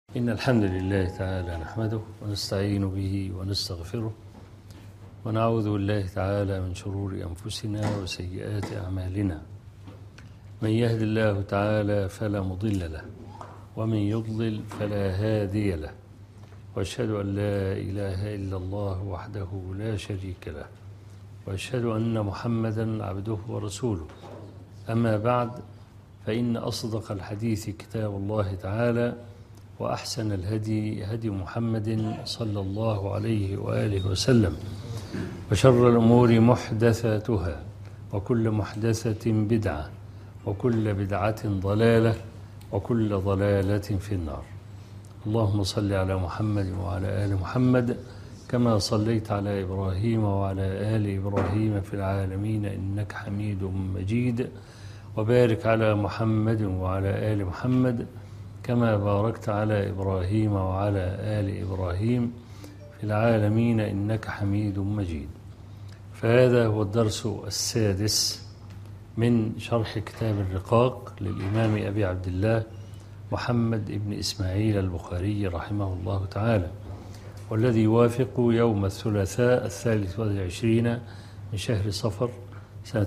إن الحمد لله تعالى نحمده ونستعين به ونستغفره ونعوذ بالله تعالى من شرور أنفسنا وسيئات أعمالنا من يهد الله تعالى فلا مضل له ومن يضلل فلا هادي له وأشهد أن لا إله إلا الله وحده لا شريك له وأشهد أن محمدا عبده ورسوله أما بعد فإن أصدق الحديث كتاب الله تعالى وأحسن الهدي هدي محمد صلى الله عليه وآله وسلم وشر الأمور محدثاتها وكل محدثة بدعة وكل بدعة ضلالة وكل ضلالة في النار اللهم صل على محمد وعلى آل محمد كما صليت على إبراهيم وعلى آل إبراهيم في العالمين إنك حميد مجيد وبارك على محمد وعلى آل محمد كما باركت على إبراهيم وعلى آل إبراهيم في العالمين إنك حميد مجيد فهذا هو الدرس السادس من شرح كتاب الرقاق للإمام أبي عبد الله محمد بن إسماعيل البخاري رحمه الله تعالى والذي يوافق يوم الثلاثاء الثالث والعشرين من شهر صفر سنة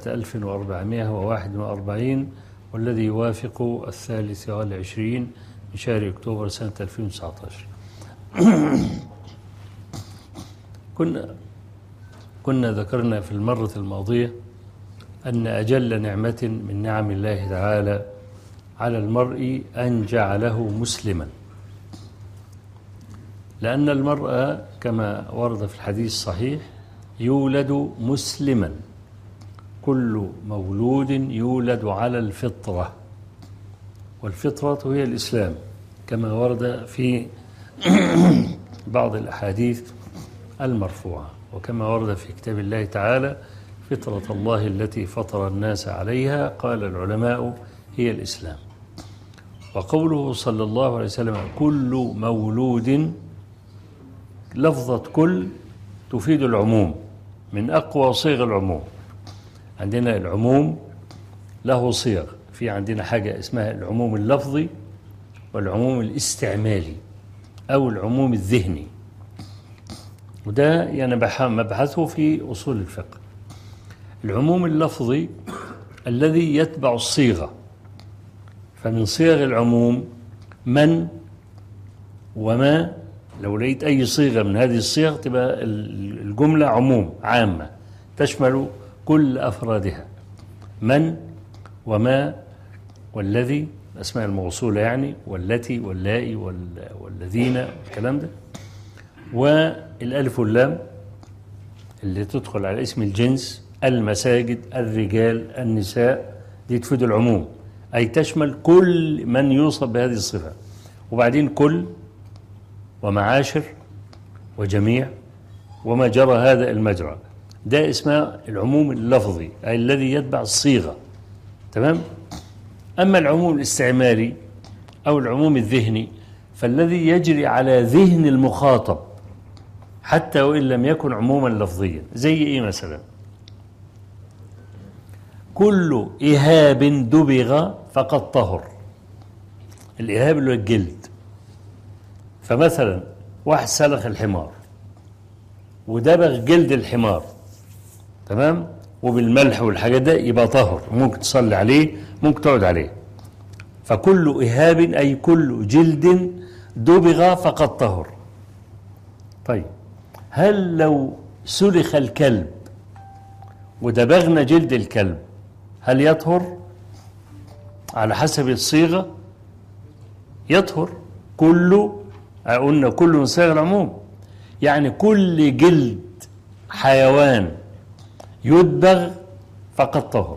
1441 والذي يوافق الثالث والعشرين من شهر أكتوبر سنة 2019 كنا كنا ذكرنا في المرة الماضية أن أجل نعمة من نعم الله تعالى على المرء أن جعله مسلما لأن المرء كما ورد في الحديث الصحيح يولد مسلما كل مولود يولد على الفطرة والفطرة هي الإسلام كما ورد في بعض الأحاديث المرفوعة وكما ورد في كتاب الله تعالى فطرة الله التي فطر الناس عليها قال العلماء هي الإسلام وقوله صلى الله عليه وسلم كل مولود لفظة كل تفيد العموم من أقوى صيغ العموم عندنا العموم له صيغ في عندنا حاجة اسمها العموم اللفظي والعموم الاستعمالي أو العموم الذهني وده يعني مبحثه في أصول الفقه العموم اللفظي الذي يتبع الصيغة فمن صيغ العموم من وما لو لقيت أي صيغة من هذه الصيغ تبقى الجملة عموم عامة تشمل كل أفرادها من وما والذي الأسماء الموصولة يعني والتي واللائي والذين الكلام ده والألف واللام اللي تدخل على اسم الجنس المساجد الرجال النساء دي تفيد العموم أي تشمل كل من يوصف بهذه الصفة وبعدين كل ومعاشر وجميع وما جرى هذا المجرى ده اسمه العموم اللفظي أي الذي يتبع الصيغة تمام أما العموم الاستعمالي أو العموم الذهني فالذي يجري على ذهن المخاطب حتى وإن لم يكن عموما لفظيا زي إيه مثلا كل إهاب دبغ فقد طهر الإهاب اللي هو الجلد فمثلا واحد سلخ الحمار ودبغ جلد الحمار تمام وبالملح والحاجات ده يبقى طهر ممكن تصلي عليه ممكن تقعد عليه فكل إهاب أي كل جلد دبغ فقد طهر طيب هل لو سلخ الكلب ودبغنا جلد الكلب هل يطهر على حسب الصيغة يطهر كل قلنا كل من صيغ العموم يعني كل جلد حيوان يدبغ فقد طهر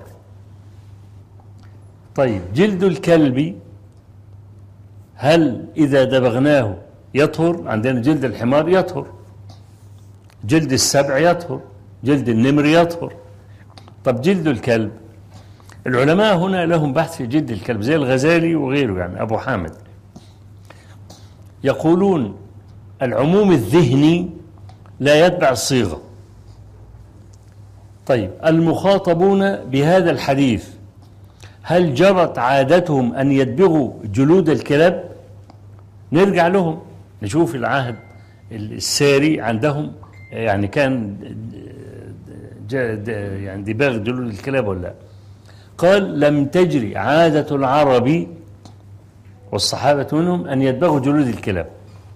طيب جلد الكلب هل إذا دبغناه يطهر عندنا جلد الحمار يطهر جلد السبع يطهر جلد النمر يطهر طب جلد الكلب العلماء هنا لهم بحث في جلد الكلب زي الغزالي وغيره يعني أبو حامد يقولون العموم الذهني لا يتبع الصيغة طيب المخاطبون بهذا الحديث هل جرت عادتهم أن يدبغوا جلود الكلاب نرجع لهم نشوف العهد الساري عندهم يعني كان جا- د- يعني دباغ دلول الكلاب ولا لا قال لم تجري عادة العرب والصحابة منهم أن يدبغوا جلود الكلاب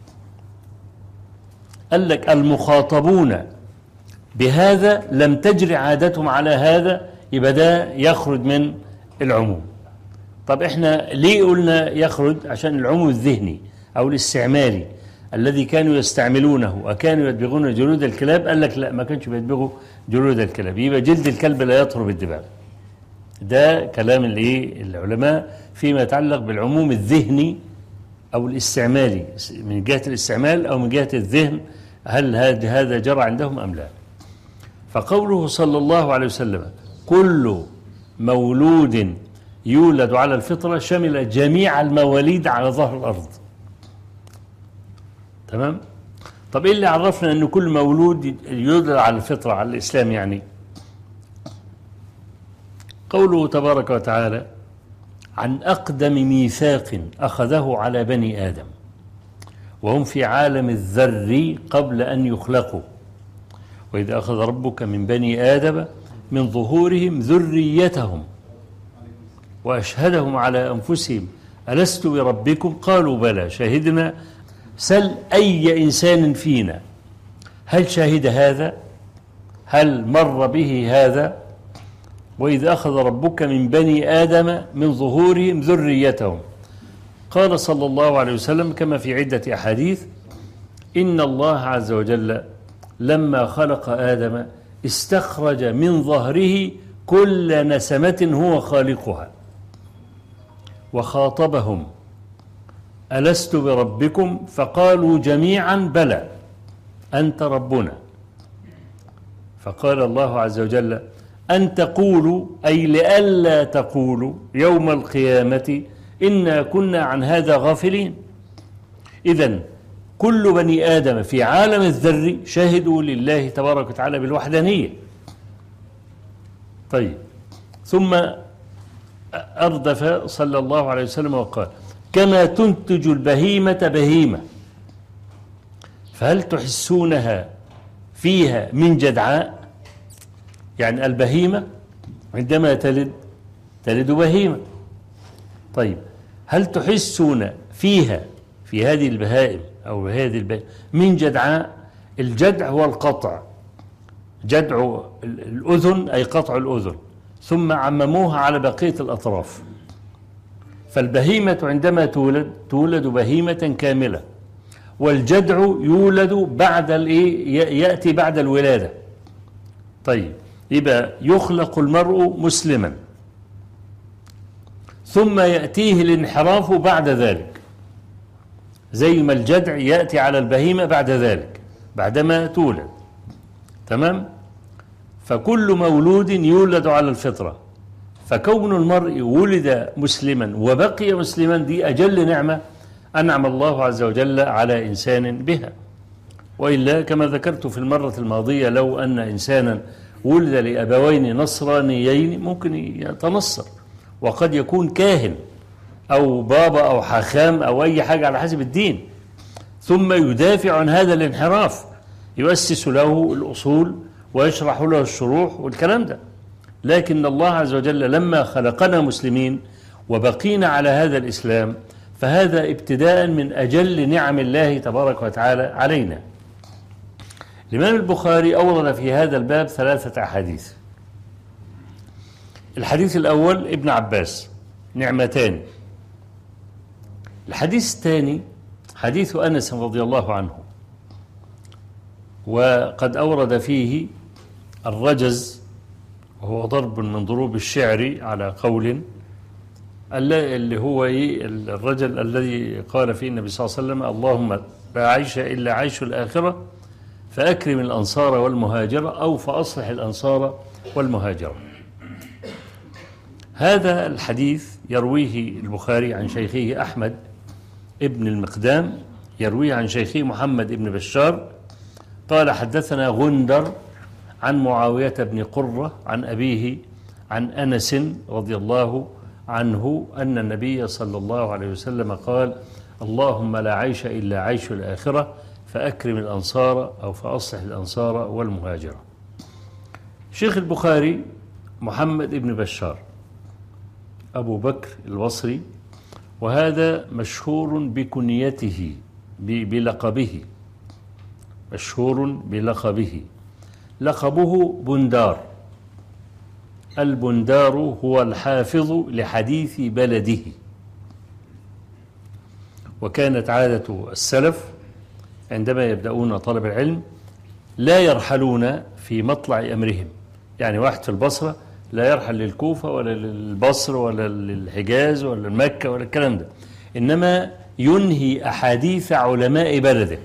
قال لك المخاطبون بهذا لم تجري عادتهم على هذا يبقى ده يخرج من العموم طب احنا ليه قلنا يخرج عشان العموم الذهني او الاستعمالي الذي كانوا يستعملونه وكانوا يدبغون جلود الكلاب قال لك لا ما كانش بيدبغوا جلود الكلاب يبقى جلد الكلب لا يطرب الدباغ ده كلام الايه العلماء فيما يتعلق بالعموم الذهني او الاستعمالي من جهه الاستعمال او من جهه الذهن هل هذا هذا جرى عندهم ام لا فقوله صلى الله عليه وسلم كل مولود يولد على الفطره شمل جميع المواليد على ظهر الارض تمام طب ايه اللي عرفنا ان كل مولود يولد على الفطره على الاسلام يعني قوله تبارك وتعالى عن أقدم ميثاق أخذه على بني آدم وهم في عالم الذر قبل أن يخلقوا وإذ أخذ ربك من بني آدم من ظهورهم ذريتهم وأشهدهم على أنفسهم ألست بربكم قالوا بلى شهدنا سل أي إنسان فينا هل شهد هذا هل مر به هذا وإذ أخذ ربك من بني آدم من ظهورهم ذريتهم قال صلى الله عليه وسلم كما في عدة أحاديث إن الله عز وجل لما خلق آدم استخرج من ظهره كل نسمة هو خالقها وخاطبهم ألست بربكم فقالوا جميعا بلى أنت ربنا فقال الله عز وجل أن تقولوا أي لئلا تقولوا يوم القيامة إنا كنا عن هذا غافلين إذا كل بني آدم في عالم الذر شهدوا لله تبارك وتعالى بالوحدانية طيب ثم أردف صلى الله عليه وسلم وقال كما تنتج البهيمة بهيمة فهل تحسونها فيها من جدعاء يعني البهيمة عندما تلد تلد بهيمة طيب هل تحسون فيها في هذه البهائم أو هذه البهائم من جدعاء الجدع هو القطع جدع الأذن أي قطع الأذن ثم عمموها على بقية الأطراف فالبهيمة عندما تولد تولد بهيمة كاملة والجدع يولد بعد الايه ياتي بعد الولاده طيب يبقى يخلق المرء مسلما ثم ياتيه الانحراف بعد ذلك زي ما الجدع ياتي على البهيمه بعد ذلك بعدما تولد تمام فكل مولود يولد على الفطره فكون المرء ولد مسلما وبقي مسلما دي اجل نعمه أنعم الله عز وجل على إنسان بها وإلا كما ذكرت في المرة الماضية لو أن إنسانا ولد لأبوين نصرانيين ممكن يتنصر وقد يكون كاهن أو بابا أو حاخام أو أي حاجة على حسب الدين ثم يدافع عن هذا الانحراف يؤسس له الأصول ويشرح له الشروح والكلام ده لكن الله عز وجل لما خلقنا مسلمين وبقينا على هذا الإسلام فهذا ابتداء من أجل نعم الله تبارك وتعالى علينا الإمام البخاري أورد في هذا الباب ثلاثة أحاديث الحديث الأول ابن عباس نعمتان الحديث الثاني حديث أنس رضي الله عنه وقد أورد فيه الرجز وهو ضرب من ضروب الشعر على قول اللي هو إيه الرجل الذي قال فيه النبي صلى الله عليه وسلم اللهم لا عيش إلا عيش الآخرة فأكرم الأنصار والمهاجرة أو فأصلح الأنصار والمهاجرة هذا الحديث يرويه البخاري عن شيخه أحمد ابن المقدام يرويه عن شيخه محمد ابن بشار قال حدثنا غندر عن معاوية بن قرة عن أبيه عن أنس رضي الله عنه أن النبي صلى الله عليه وسلم قال اللهم لا عيش إلا عيش الآخرة فأكرم الأنصار أو فأصلح الأنصار والمهاجرة شيخ البخاري محمد ابن بشار أبو بكر البصري وهذا مشهور بكنيته بلقبه مشهور بلقبه لقبه بندار البندار هو الحافظ لحديث بلده وكانت عادة السلف عندما يبدأون طلب العلم لا يرحلون في مطلع أمرهم يعني واحد في البصرة لا يرحل للكوفة ولا للبصر ولا للحجاز ولا مكة ولا الكلام ده إنما ينهي أحاديث علماء بلده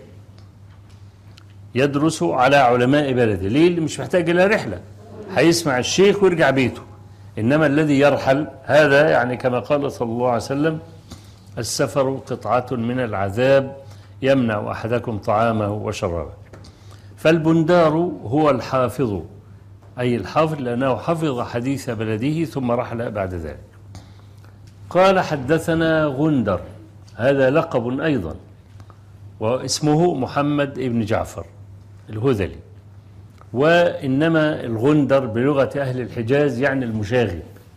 يدرس على علماء بلده ليه اللي مش محتاج إلى رحلة هيسمع الشيخ ويرجع بيته إنما الذي يرحل هذا يعني كما قال صلى الله عليه وسلم السفر قطعة من العذاب يمنع أحدكم طعامه وشرابه فالبندار هو الحافظ أي الحافظ لأنه حفظ حديث بلده ثم رحل بعد ذلك قال حدثنا غندر هذا لقب أيضا واسمه محمد بن جعفر الهذلي وإنما الغندر بلغة أهل الحجاز يعني المشاغب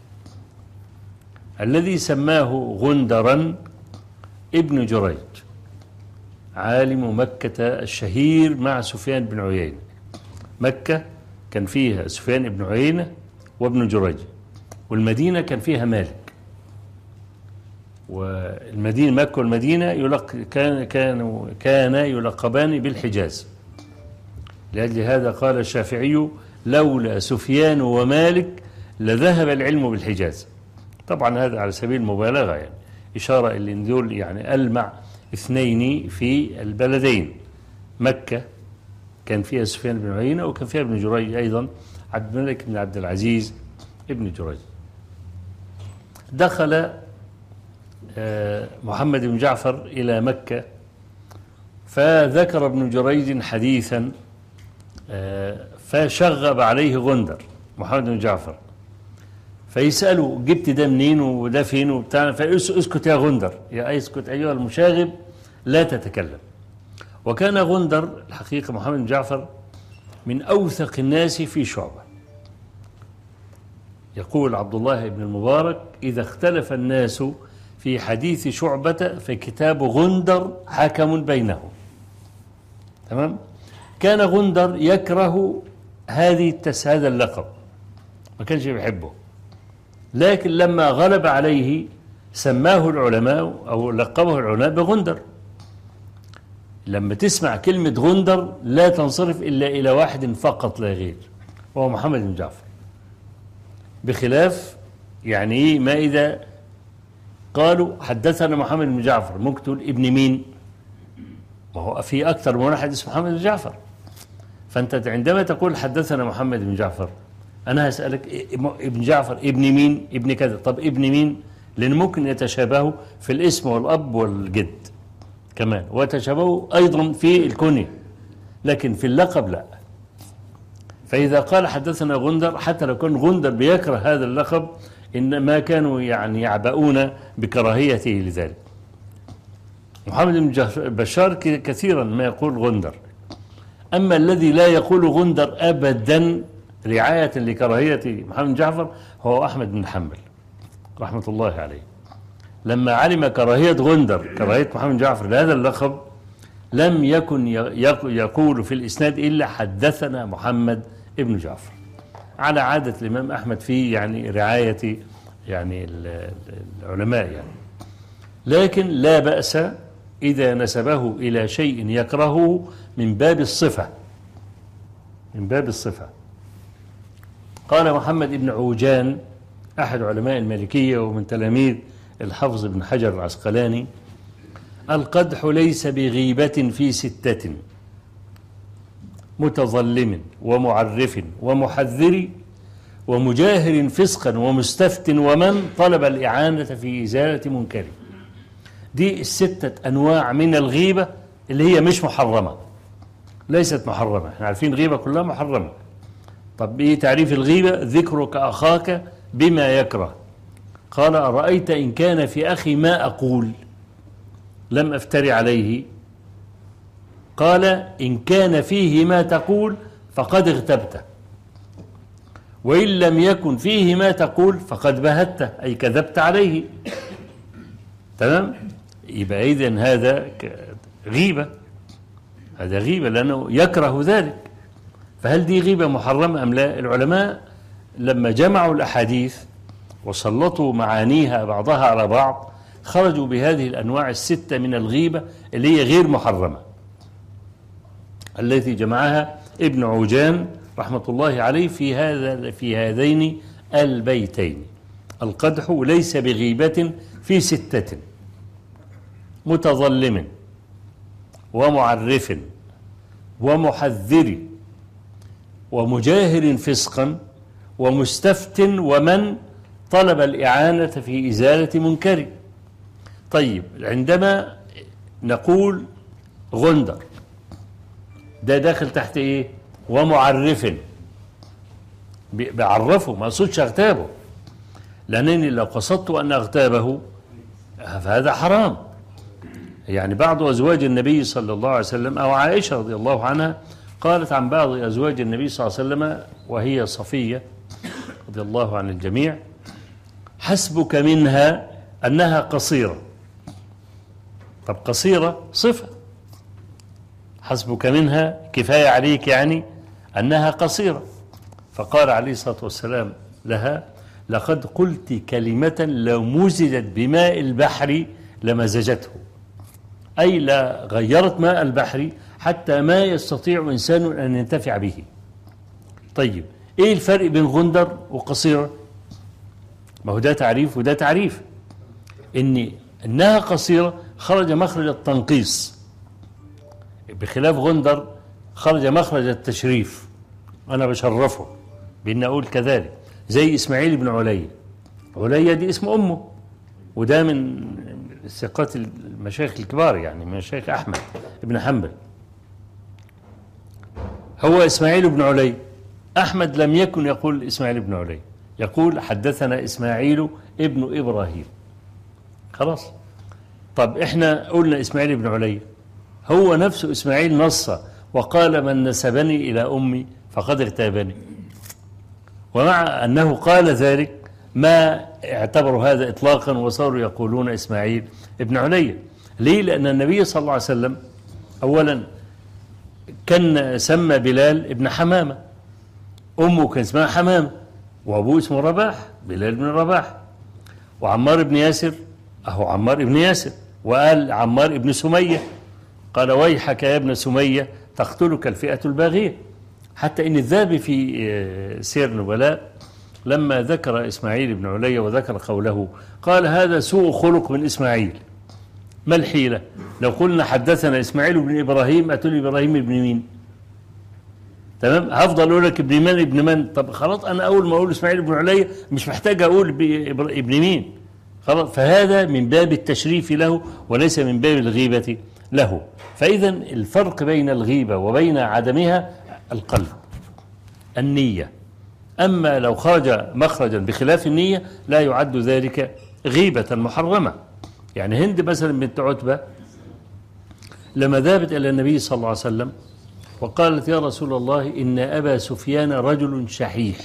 الذي سماه غندرا ابن جريج عالم مكة الشهير مع سفيان بن عيينة مكة كان فيها سفيان بن عيينة وابن جريج والمدينة كان فيها مالك والمدينة مكة والمدينة يلق كان كانوا كان يلقبان بالحجاز لأجل هذا قال الشافعي لولا سفيان ومالك لذهب العلم بالحجاز طبعا هذا على سبيل المبالغة يعني إشارة إلى أن دول يعني ألمع اثنين في البلدين مكة كان فيها سفيان بن عيينة وكان فيها ابن جريج أيضا عبد الملك بن عبد العزيز ابن جريج دخل محمد بن جعفر إلى مكة فذكر ابن جريج حديثا فشغب عليه غندر محمد بن جعفر فيسأله جبت ده منين وده فين وبتاع فاسكت يا غندر يا اسكت أيها المشاغب لا تتكلم وكان غندر الحقيقة محمد بن جعفر من أوثق الناس في شعبة يقول عبد الله بن المبارك إذا اختلف الناس في حديث شعبة فكتاب غندر حكم بينهم تمام كان غندر يكره هذه التس هذا اللقب ما كانش بيحبه لكن لما غلب عليه سماه العلماء أو لقبه العلماء بغندر لما تسمع كلمة غندر لا تنصرف إلا إلى واحد فقط لا غير وهو محمد بن جعفر بخلاف يعني ما إذا قالوا حدثنا محمد بن جعفر ممكن تقول ابن مين ما هو في أكثر من واحد اسمه محمد بن جعفر فأنت عندما تقول حدثنا محمد بن جعفر أنا هسألك ابن جعفر ابن مين ابن كذا طب ابن مين لأن ممكن يتشابهوا في الاسم والأب والجد كمان ويتشابهوا أيضا في الكنية لكن في اللقب لا فإذا قال حدثنا غندر حتى لو كان غندر بيكره هذا اللقب إن ما كانوا يعني يعبؤون بكراهيته لذلك محمد بن بشار كثيرا ما يقول غندر أما الذي لا يقول غندر أبدا رعاية لكراهية محمد بن جعفر هو أحمد بن حنبل رحمة الله عليه لما علم كراهية غندر كراهية محمد بن جعفر لهذا اللقب لم يكن يقول في الإسناد إلا حدثنا محمد ابن جعفر على عادة الإمام أحمد في يعني رعاية يعني العلماء يعني لكن لا بأس إذا نسبه إلى شيء يكرهه من باب الصفة من باب الصفة قال محمد بن عوجان أحد علماء المالكية ومن تلاميذ الحفظ بن حجر العسقلاني القدح ليس بغيبة في ستة متظلم ومعرف ومحذر ومجاهر فسقا ومستفت ومن طلب الإعانة في إزالة منكر دي الستة أنواع من الغيبة اللي هي مش محرمة ليست محرمة احنا عارفين غيبة كلها محرمة طب ايه تعريف الغيبة ذكرك أخاك بما يكره قال أرأيت إن كان في أخي ما أقول لم أفتري عليه قال إن كان فيه ما تقول فقد اغتبته وإن لم يكن فيه ما تقول فقد بهته أي كذبت عليه تمام يبقى إذن هذا غيبة هذا غيبة لأنه يكره ذلك فهل دي غيبة محرمة أم لا العلماء لما جمعوا الأحاديث وسلطوا معانيها بعضها على بعض خرجوا بهذه الأنواع الستة من الغيبة اللي هي غير محرمة التي جمعها ابن عوجان رحمة الله عليه في هذا في هذين البيتين القدح ليس بغيبة في ستة متظلم ومعرف ومحذر ومجاهر فسقا ومستفت ومن طلب الإعانة في إزالة منكر طيب عندما نقول غندر ده داخل تحت ايه ومعرف بعرفه ما اقصدش اغتابه لانني لو قصدت ان اغتابه فهذا حرام يعني بعض ازواج النبي صلى الله عليه وسلم او عائشه رضي الله عنها قالت عن بعض ازواج النبي صلى الله عليه وسلم وهي صفيه رضي الله عن الجميع حسبك منها انها قصيره طب قصيره صفه حسبك منها كفاية عليك يعني أنها قصيرة فقال عليه الصلاة والسلام لها لقد قلت كلمة لو مزجت بماء البحر لمزجته أي لا غيرت ماء البحر حتى ما يستطيع إنسان أن ينتفع به طيب إيه الفرق بين غندر وقصيرة ما هو ده تعريف وده تعريف إن إنها قصيرة خرج مخرج التنقيص بخلاف غندر خرج مخرج التشريف أنا بشرفه بأن أقول كذلك زي إسماعيل بن علي علي دي اسم أمه وده من ثقات المشايخ الكبار يعني من مشايخ أحمد بن حنبل هو إسماعيل بن علي أحمد لم يكن يقول إسماعيل بن علي يقول حدثنا إسماعيل ابن إبراهيم خلاص طب إحنا قلنا إسماعيل بن علي هو نفسه إسماعيل نص وقال من نسبني إلى أمي فقد اغتابني ومع أنه قال ذلك ما اعتبروا هذا إطلاقا وصاروا يقولون إسماعيل ابن علي ليه لأن النبي صلى الله عليه وسلم أولا كان سمى بلال ابن حمامة أمه كان اسمها حمامة وأبوه اسمه رباح بلال بن رباح وعمار بن ياسر أهو عمار بن ياسر وقال عمار ابن سمية قال ويحك يا ابن سمية تقتلك الفئة الباغية حتى إن الذهبي في آه، سير نبلاء لما ذكر إسماعيل بن علي وذكر قوله قال هذا سوء خلق من إسماعيل ما الحيلة لو قلنا حدثنا إسماعيل بن إبراهيم أتولي إبراهيم بن مين تمام هفضل أقول لك ابن من ابن من طب خلاص أنا أول ما أقول إسماعيل بن علي مش محتاج أقول ابن مين خلاص فهذا من باب التشريف له وليس من باب الغيبة له فإذا الفرق بين الغيبة وبين عدمها القلب النية أما لو خرج مخرجا بخلاف النية لا يعد ذلك غيبة محرمة يعني هند مثلا بنت عتبة لما ذهبت إلى النبي صلى الله عليه وسلم وقالت يا رسول الله إن أبا سفيان رجل شحيح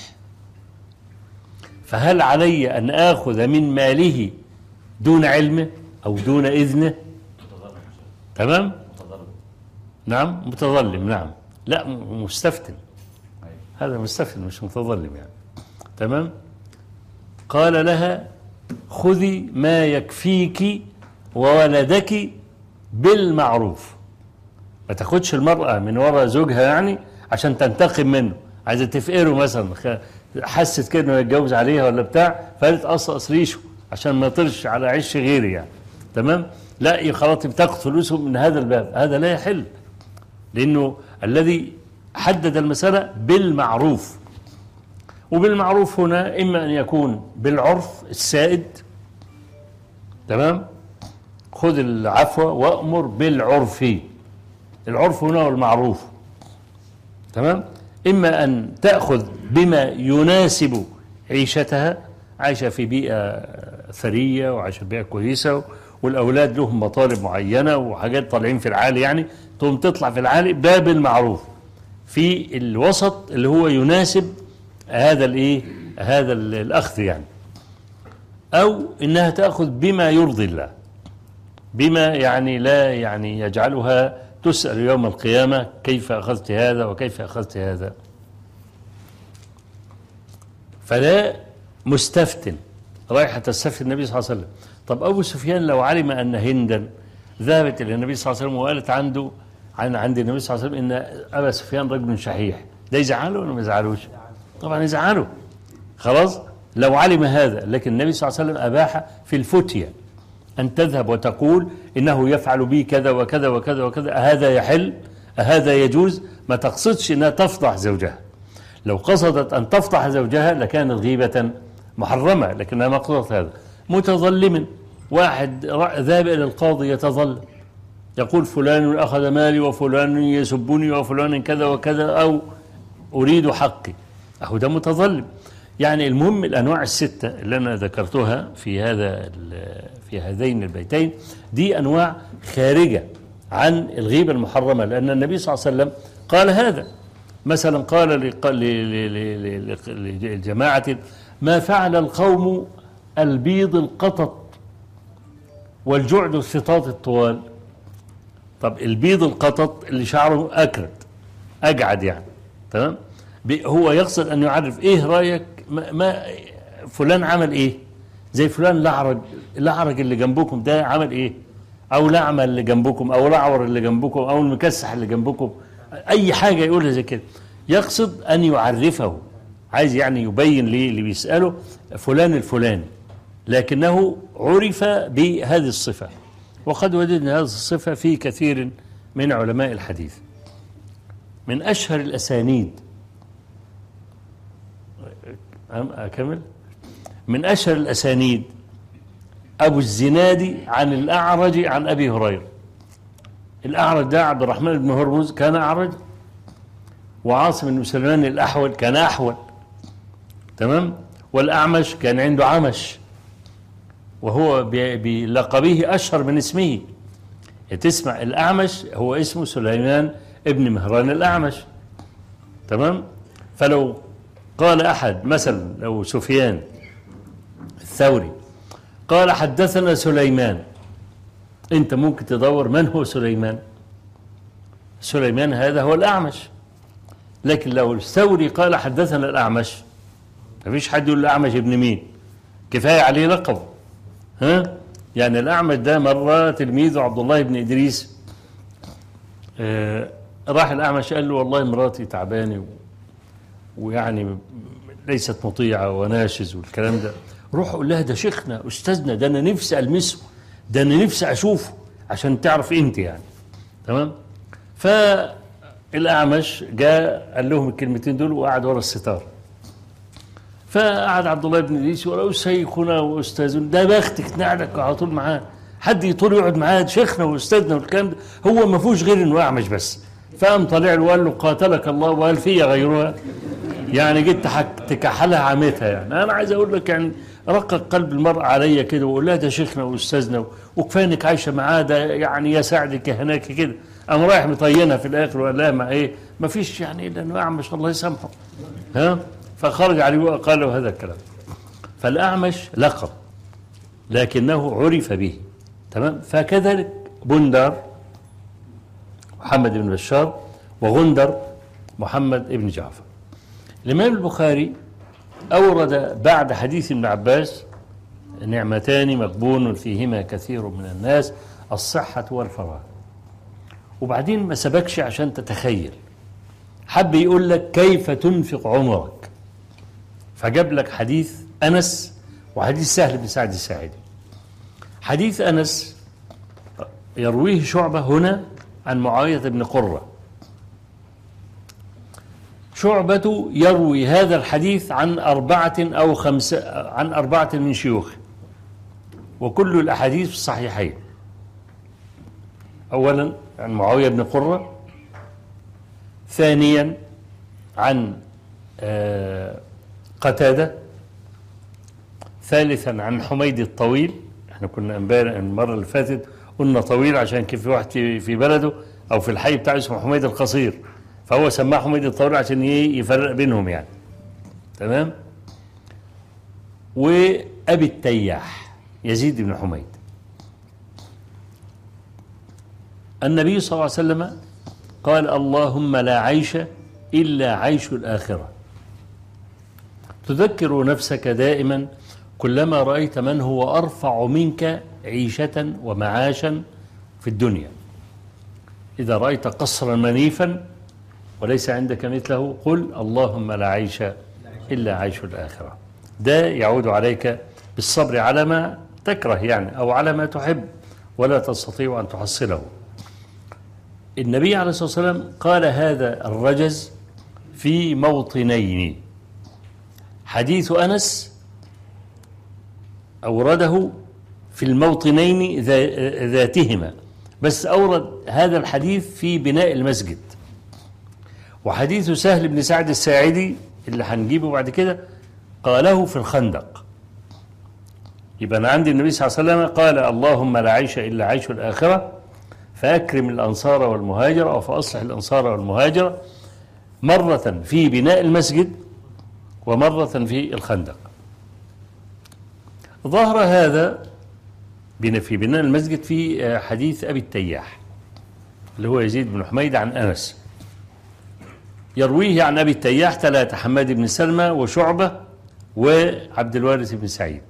فهل علي أن آخذ من ماله دون علمه أو دون إذنه تمام نعم متظلم نعم لا مستفتن هذا مستفتن مش متظلم يعني تمام قال لها خذي ما يكفيك وولدك بالمعروف ما تاخدش المرأة من وراء زوجها يعني عشان تنتقم منه عايزة تفقره مثلا حست كده انه يتجوز عليها ولا بتاع فقالت قصقص ريشه عشان ما يطرش على عش غيري يعني تمام لا خلاص بتاخد فلوسهم من هذا الباب هذا لا يحل لأنه الذي حدد المسألة بالمعروف وبالمعروف هنا إما أن يكون بالعرف السائد تمام خذ العفو وأمر بالعرف العرف هنا هو المعروف تمام إما أن تأخذ بما يناسب عيشتها عايشة في بيئة ثرية وعايشة في بيئة كويسة والأولاد لهم مطالب معينة وحاجات طالعين في العالي يعني تقوم تطلع في العالي باب المعروف في الوسط اللي هو يناسب هذا الايه هذا الأخذ يعني أو إنها تأخذ بما يرضي الله بما يعني لا يعني يجعلها تسأل يوم القيامة كيف أخذت هذا وكيف أخذت هذا فلا مستفتن رايحة تستفتي النبي صلى الله عليه وسلم طب أبو سفيان لو علم أن هندا ذهبت إلى النبي صلى الله عليه وسلم وقالت عنده عن عند النبي صلى الله عليه وسلم إن أبا سفيان رجل شحيح ده يزعله ولا ما يزعلوش؟ طبعا يزعله خلاص لو علم هذا لكن النبي صلى الله عليه وسلم أباح في الفتية أن تذهب وتقول إنه يفعل بي كذا وكذا وكذا وكذا أهذا يحل أهذا يجوز ما تقصدش أنها تفضح زوجها لو قصدت أن تفضح زوجها لكانت غيبة محرمة لكنها ما قصدت هذا متظلم واحد ذهب إلى القاضي يتظلم يقول فلان أخذ مالي وفلان يسبني وفلان كذا وكذا أو أريد حقي أهو ده متظلم يعني المهم الأنواع الستة اللي أنا ذكرتها في هذا في هذين البيتين دي أنواع خارجة عن الغيبة المحرمة لأن النبي صلى الله عليه وسلم قال هذا مثلا قال لجماعة ما فعل القوم البيض القطط والجعد الفطاط الطوال طب البيض القطط اللي شعره أكرد أجعد يعني تمام هو يقصد أن يعرف إيه رأيك ما, ما فلان عمل إيه زي فلان لعرج لعرج اللي جنبكم ده عمل إيه أو لعمة اللي جنبكم أو لعور اللي جنبكم أو المكسح اللي جنبكم أي حاجة يقولها زي كده يقصد أن يعرفه عايز يعني يبين ليه اللي بيسأله فلان الفلاني لكنه عرف بهذه الصفة وقد وجدنا هذه الصفة في كثير من علماء الحديث من أشهر الأسانيد أكمل من أشهر الأسانيد أبو الزنادي عن الأعرج عن أبي هريرة الأعرج ده عبد الرحمن بن هرمز كان أعرج وعاصم بن سلمان الأحول كان أحول تمام والأعمش كان عنده عمش وهو بلقبه أشهر من اسمه تسمع الأعمش هو اسمه سليمان ابن مهران الأعمش تمام فلو قال أحد مثلا لو سفيان الثوري قال حدثنا سليمان أنت ممكن تدور من هو سليمان سليمان هذا هو الأعمش لكن لو الثوري قال حدثنا الأعمش ما فيش حد يقول الأعمش ابن مين كفاية عليه لقب ها يعني الأعمش ده مرة تلميذه عبد الله بن إدريس آه راح الأعمش قال له والله مراتي تعبانة ويعني ليست مطيعة وناشز والكلام ده روح قول لها ده شيخنا أستاذنا ده أنا نفسي ألمسه ده أنا نفسي أشوفه عشان تعرف أنت يعني تمام فالأعمش جاء قال لهم الكلمتين دول وقعد ورا الستار فقعد عبد الله بن ادريس ولو شيخنا واستاذنا ده بختك نعلك على طول معاه حد يطول يقعد معاه شيخنا واستاذنا والكلام ده هو ما فيهوش غير انه اعمش بس فقام طالع له وقال له قاتلك الله وهل في غيرها يعني جيت تكحلها عمتها يعني انا عايز اقول لك يعني رقق قلب المرأة عليا كده وقول لها ده شيخنا واستاذنا وكفايه انك عايشه معاه ده يعني يساعدك هناك كده قام رايح مطينها في الاخر وقال لها ما ايه ما فيش يعني الا انه اعمش الله يسامحه ها فخرج عليه وقال له هذا الكلام فالأعمش لقب لكنه عرف به تمام فكذلك بندر محمد بن بشار وغندر محمد بن جعفر الإمام البخاري أورد بعد حديث ابن عباس نعمتان مقبون فيهما كثير من الناس الصحة والفراغ وبعدين ما سبكش عشان تتخيل حب يقول لك كيف تنفق عمرك فجاب لك حديث أنس وحديث سهل بن سعد الساعدي حديث أنس يرويه شعبة هنا عن معاوية بن قرة شعبة يروي هذا الحديث عن أربعة أو خمسة عن أربعة من شيوخه وكل الأحاديث في الصحيحين أولا عن معاوية بن قرة ثانيا عن آه قتادة ثالثا عن حميد الطويل احنا كنا امبارح المره اللي فاتت قلنا طويل عشان كان في واحد في في بلده او في الحي بتاعه اسمه حميد القصير فهو سماه حميد الطويل عشان ايه يفرق بينهم يعني تمام وابي التياح يزيد بن حميد النبي صلى الله عليه وسلم قال اللهم لا عيش إلا عيش الآخرة تذكر نفسك دائما كلما رأيت من هو أرفع منك عيشة ومعاشا في الدنيا إذا رأيت قصرا منيفا وليس عندك مثله قل اللهم لا عيش إلا عيش الآخرة ده يعود عليك بالصبر على ما تكره يعني أو على ما تحب ولا تستطيع أن تحصله النبي عليه الصلاة والسلام قال هذا الرجز في موطنين حديث أنس أورده في الموطنين ذاتهما بس أورد هذا الحديث في بناء المسجد وحديث سهل بن سعد الساعدي اللي هنجيبه بعد كده قاله في الخندق يبقى أنا عندي النبي صلى الله عليه وسلم قال اللهم لا عيش إلا عيش الآخرة فأكرم الأنصار والمهاجر أو فأصلح الأنصار والمهاجر مرة في بناء المسجد ومرة في الخندق ظهر هذا في بناء المسجد في حديث أبي التياح اللي هو يزيد بن حميد عن أنس يرويه عن أبي التياح ثلاثة حماد بن سلمى وشعبة وعبد الوارث بن سعيد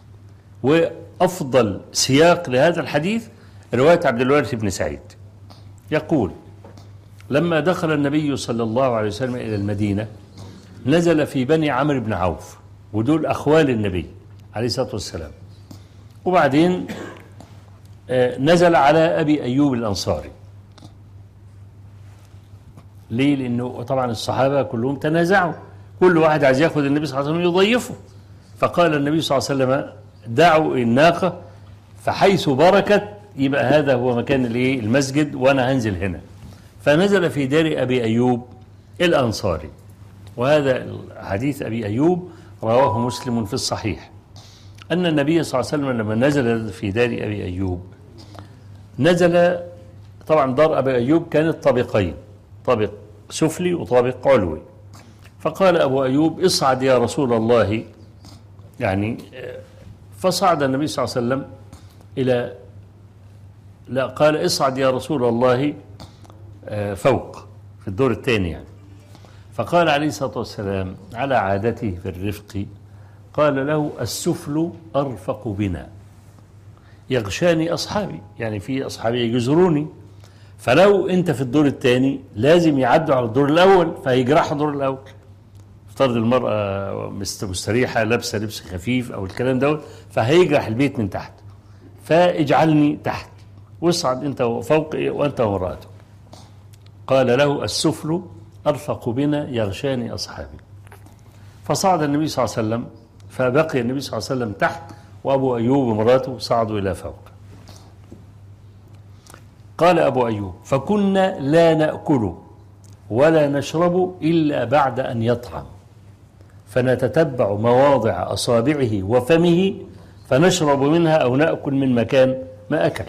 وأفضل سياق لهذا الحديث رواية عبد الوارث بن سعيد يقول لما دخل النبي صلى الله عليه وسلم إلى المدينة نزل في بني عمرو بن عوف ودول أخوال النبي عليه الصلاة والسلام وبعدين نزل على أبي أيوب الأنصاري ليه لأنه طبعا الصحابة كلهم تنازعوا كل واحد عايز ياخذ النبي صلى الله عليه وسلم يضيفه فقال النبي صلى الله عليه وسلم دعوا الناقة فحيث بركت يبقى هذا هو مكان الايه المسجد وانا هنزل هنا فنزل في دار ابي ايوب الانصاري وهذا حديث ابي ايوب رواه مسلم في الصحيح ان النبي صلى الله عليه وسلم لما نزل في دار ابي ايوب نزل طبعا دار ابي ايوب كانت طابقين طابق سفلي وطابق علوي فقال ابو ايوب اصعد يا رسول الله يعني فصعد النبي صلى الله عليه وسلم الى لا قال اصعد يا رسول الله فوق في الدور الثاني يعني فقال عليه الصلاة والسلام على عادته في الرفق قال له السفل أرفق بنا يغشاني أصحابي يعني في أصحابي يجزروني فلو أنت في الدور الثاني لازم يعدوا على الدور الأول فيجرحوا الدور الأول افترض المرأة مستريحة لابسة لبس خفيف أو الكلام دوت فهيجرح البيت من تحت فاجعلني تحت واصعد انت فوق وانت وامرأتك قال له السفل أرفق بنا يغشاني أصحابي فصعد النبي صلى الله عليه وسلم فبقي النبي صلى الله عليه وسلم تحت وأبو أيوب ومراته صعدوا إلى فوق قال أبو أيوب فكنا لا نأكل ولا نشرب إلا بعد أن يطعم فنتتبع مواضع أصابعه وفمه فنشرب منها أو نأكل من مكان ما أكل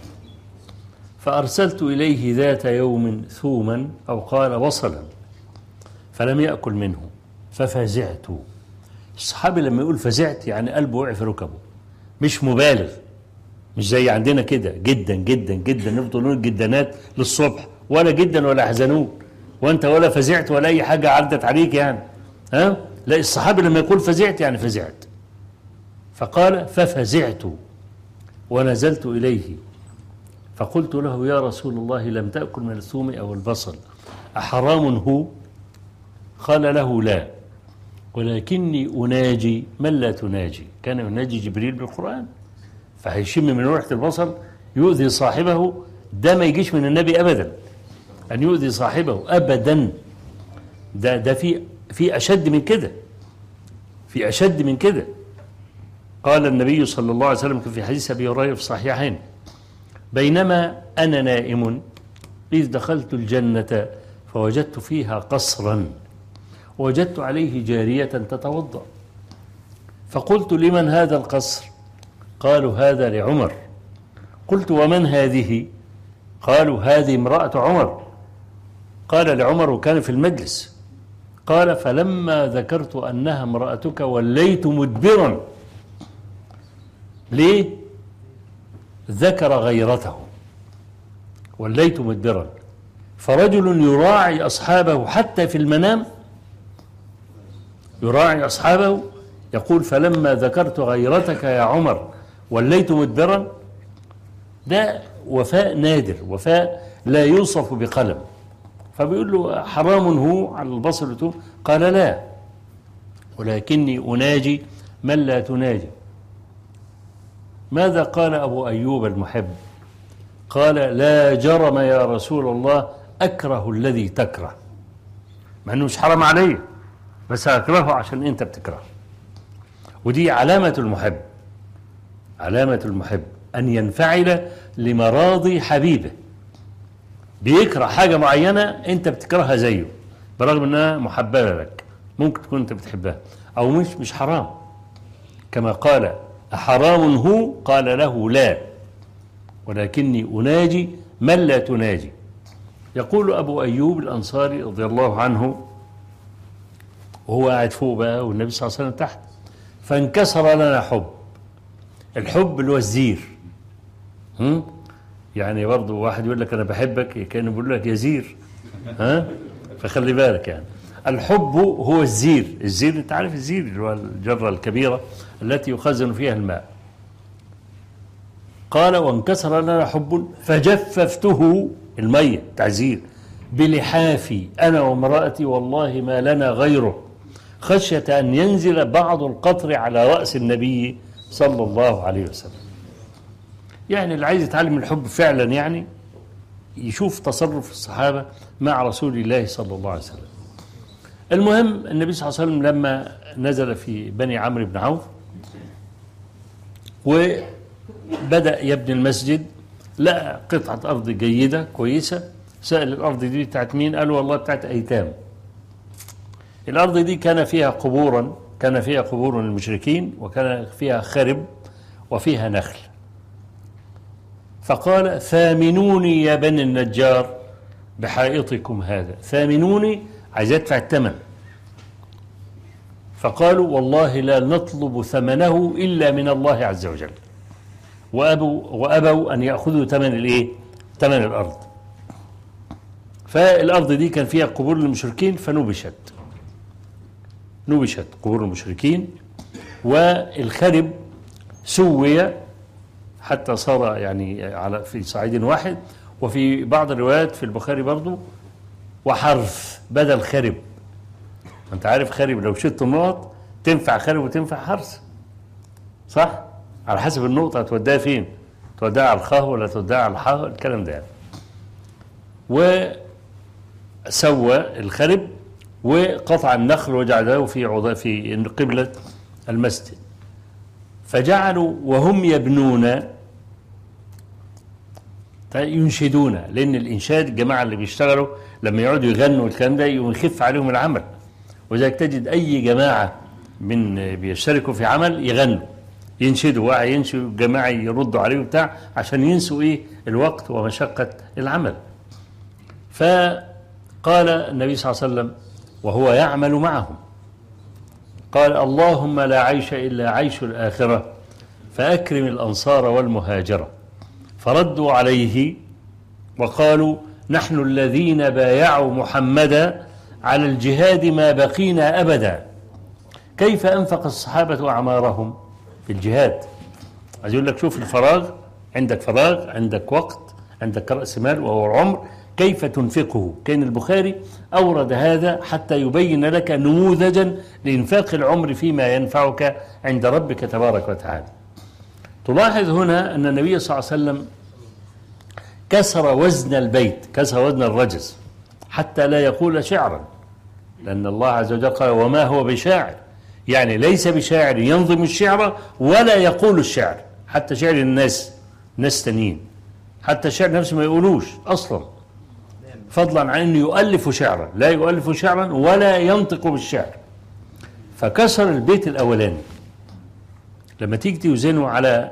فأرسلت إليه ذات يوم ثوما أو قال بصلا فلم يأكل منه ففزعت الصحابي لما يقول فزعت يعني قلبه وقع في ركبه مش مبالغ مش زي عندنا كده جدا جدا جدا نفضل نقول جدانات للصبح ولا جدا ولا حزنون وانت ولا فزعت ولا اي حاجه عدت عليك يعني ها لا الصحابي لما يقول فزعت يعني فزعت فقال ففزعت ونزلت اليه فقلت له يا رسول الله لم تأكل من الثوم أو البصل أحرام هو قال له لا ولكني أناجي من لا تناجي كان يناجي جبريل بالقرآن فهيشم من ريحة البصل يؤذي صاحبه ده ما يجيش من النبي أبدا أن يؤذي صاحبه أبدا ده ده في في أشد من كده في أشد من كده قال النبي صلى الله عليه وسلم في حديث أبي هريرة في الصحيحين بينما أنا نائم إذ دخلت الجنة فوجدت فيها قصرا وجدت عليه جارية تتوضأ فقلت لمن هذا القصر قالوا هذا لعمر قلت ومن هذه قالوا هذه امرأة عمر قال لعمر وكان في المجلس قال فلما ذكرت أنها امرأتك وليت مدبرا ليه ذكر غيرته وليت مدبرا فرجل يراعي أصحابه حتى في المنام يراعي أصحابه يقول فلما ذكرت غيرتك يا عمر وليت مدبرا ده وفاء نادر وفاء لا يوصف بقلم فبيقول له حرام هو على البصر والثوم قال لا ولكني أناجي من لا تناجي ماذا قال أبو أيوب المحب قال لا جرم يا رسول الله أكره الذي تكره مع أنه مش حرام عليه بس أكرهه عشان أنت بتكره ودي علامة المحب علامة المحب أن ينفعل لمراضي حبيبه بيكره حاجة معينة أنت بتكرهها زيه برغم أنها محببة لك ممكن تكون أنت بتحبها أو مش مش حرام كما قال أحرام هو قال له لا ولكني أناجي من لا تناجي يقول أبو أيوب الأنصاري رضي الله عنه وهو قاعد فوق بقى والنبي صلى الله عليه وسلم تحت فانكسر لنا حب الحب اللي هو الزير هم؟ يعني برضه واحد يقول لك أنا بحبك كأنه بيقول لك يا زير ها فخلي بالك يعني الحب هو الزير الزير انت عارف الزير اللي هو الجرة الكبيرة التي يخزن فيها الماء قال وانكسر لنا حب فجففته المية تعزير بلحافي أنا وامرأتي والله ما لنا غيره خشية أن ينزل بعض القطر على رأس النبي صلى الله عليه وسلم يعني اللي عايز يتعلم الحب فعلا يعني يشوف تصرف الصحابة مع رسول الله صلى الله عليه وسلم المهم النبي صلى الله عليه وسلم لما نزل في بني عمرو بن عوف وبدأ يبني المسجد لقى قطعة أرض جيدة كويسة سأل الأرض دي بتاعت مين قالوا والله بتاعت أيتام الأرض دي كان فيها قبورا كان فيها قبور المشركين وكان فيها خرب وفيها نخل فقال ثامنوني يا بني النجار بحائطكم هذا ثامنوني عايز يدفع الثمن فقالوا والله لا نطلب ثمنه إلا من الله عز وجل وأبوا, وأبوا أن يأخذوا ثمن الإيه؟ ثمن الأرض فالأرض دي كان فيها قبور المشركين فنبشت نبشت قبور المشركين والخرب سوي حتى صار يعني على في صعيد واحد وفي بعض الروايات في البخاري برضو وحرف بدل خرب انت عارف خرب لو شلت النقط تنفع خرب وتنفع حرث صح على حسب النقطة هتوديها فين توديها على الخاء ولا توديها على الحاء الكلام ده يعني. وسوى الخرب وقطع النخل وجعله في عضاء في قبلة المسجد فجعلوا وهم يبنون ينشدون لأن الإنشاد الجماعة اللي بيشتغلوا لما يقعدوا يغنوا الكلام ده يخف عليهم العمل وذلك تجد أي جماعة من بيشتركوا في عمل يغنوا ينشدوا واحد ينشدوا جماعة يردوا عليه بتاع عشان ينسوا إيه الوقت ومشقة العمل فقال النبي صلى الله عليه وسلم وهو يعمل معهم قال اللهم لا عيش إلا عيش الآخرة فأكرم الأنصار والمهاجرة فردوا عليه وقالوا نحن الذين بايعوا محمدا على الجهاد ما بقينا أبدا كيف أنفق الصحابة أعمارهم في الجهاد عايز يقول لك شوف الفراغ عندك فراغ عندك وقت عندك رأس مال وهو العمر كيف تنفقه كان البخاري أورد هذا حتى يبين لك نموذجا لإنفاق العمر فيما ينفعك عند ربك تبارك وتعالى تلاحظ هنا أن النبي صلى الله عليه وسلم كسر وزن البيت كسر وزن الرجز حتى لا يقول شعرا لأن الله عز وجل قال وما هو بشاعر يعني ليس بشاعر ينظم الشعر ولا يقول الشعر حتى شعر الناس ناس تانيين حتى الشعر نفسه ما يقولوش أصلا فضلا عن أنه يؤلف شعرا لا يؤلف شعرا ولا ينطق بالشعر فكسر البيت الأولاني لما تيجي توزنه على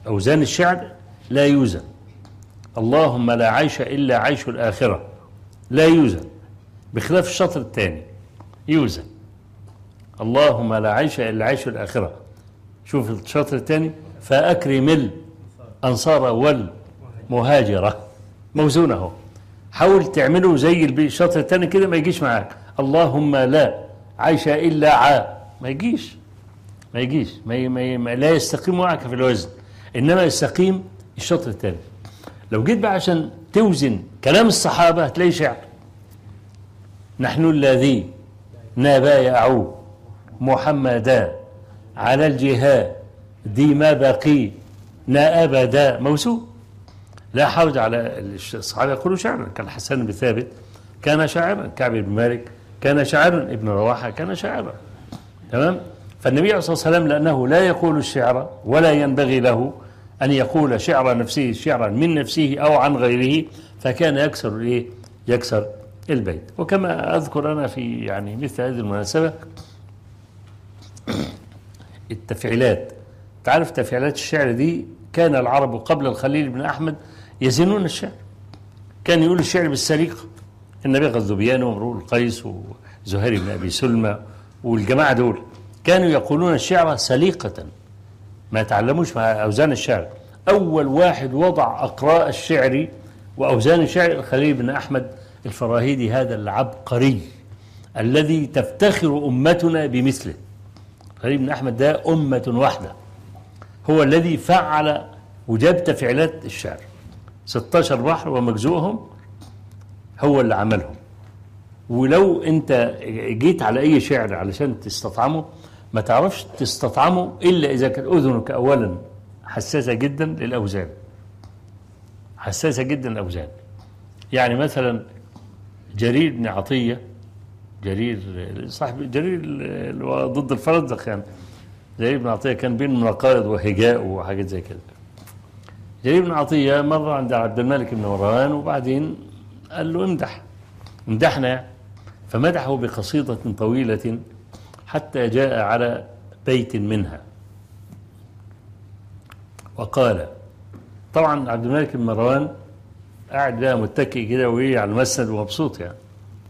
أوزان الشعر لا يوزن اللهم لا عيش إلا عيش الآخرة لا يوزن بخلاف الشطر الثاني يوزن اللهم لا عيش إلا عيش الآخرة شوف الشطر الثاني فأكرم الأنصار والمهاجرة موزونه حاول تعمله زي الشطر الثاني كده ما يجيش معاك اللهم لا عيش إلا عا ما يجيش ما يجيش ما, ي... ما, ي... ما لا يستقيم معك في الوزن إنما يستقيم الشطر الثاني لو جيت بقى عشان توزن كلام الصحابة هتلاقي شعر نحن الذي نبايعوا محمدا على الجهاد دي ما بقي نا أبدا موسوم لا حرج على الصحابة يقولوا شعرا كان حسن بن ثابت كان شاعرا كعب بن مالك كان شاعرا ابن رواحة كان شاعرا تمام فالنبي عليه الصلاة والسلام لأنه لا يقول الشعر ولا ينبغي له أن يقول شعر نفسه شعرا من نفسه أو عن غيره فكان يكسر الإيه؟ يكسر البيت وكما أذكر أنا في يعني مثل هذه المناسبة التفعيلات تعرف تفعيلات الشعر دي كان العرب قبل الخليل بن أحمد يزنون الشعر كان يقول الشعر بالسليقة النبي غزوبيان وامرؤ القيس وزهير بن أبي سلمى والجماعة دول كانوا يقولون الشعر سليقة ما تعلموش مع أوزان الشعر أول واحد وضع أقراء الشعر وأوزان الشعر الخليل بن أحمد الفراهيدي هذا العبقري الذي تفتخر أمتنا بمثله الخليل بن أحمد ده أمة واحدة هو الذي فعل وجاب تفعيلات الشعر 16 بحر ومجزوهم هو اللي عملهم ولو انت جيت على اي شعر علشان تستطعمه ما تعرفش تستطعمه الا اذا كانت اذنك اولا حساسه جدا للاوزان حساسه جدا للاوزان يعني مثلا جرير بن عطيه جرير صاحب جرير اللي هو ضد الفرزدق يعني جرير بن عطيه كان بين مناقض وهجاء وحاجات زي كده جرير بن عطيه مره عند عبد الملك بن مروان وبعدين قال له امدح امدحنا يعني فمدحه بقصيدة طويلة حتى جاء على بيت منها وقال طبعا عبد الملك بن مروان قاعد بقى متكئ كده وهي على المسند ومبسوط يعني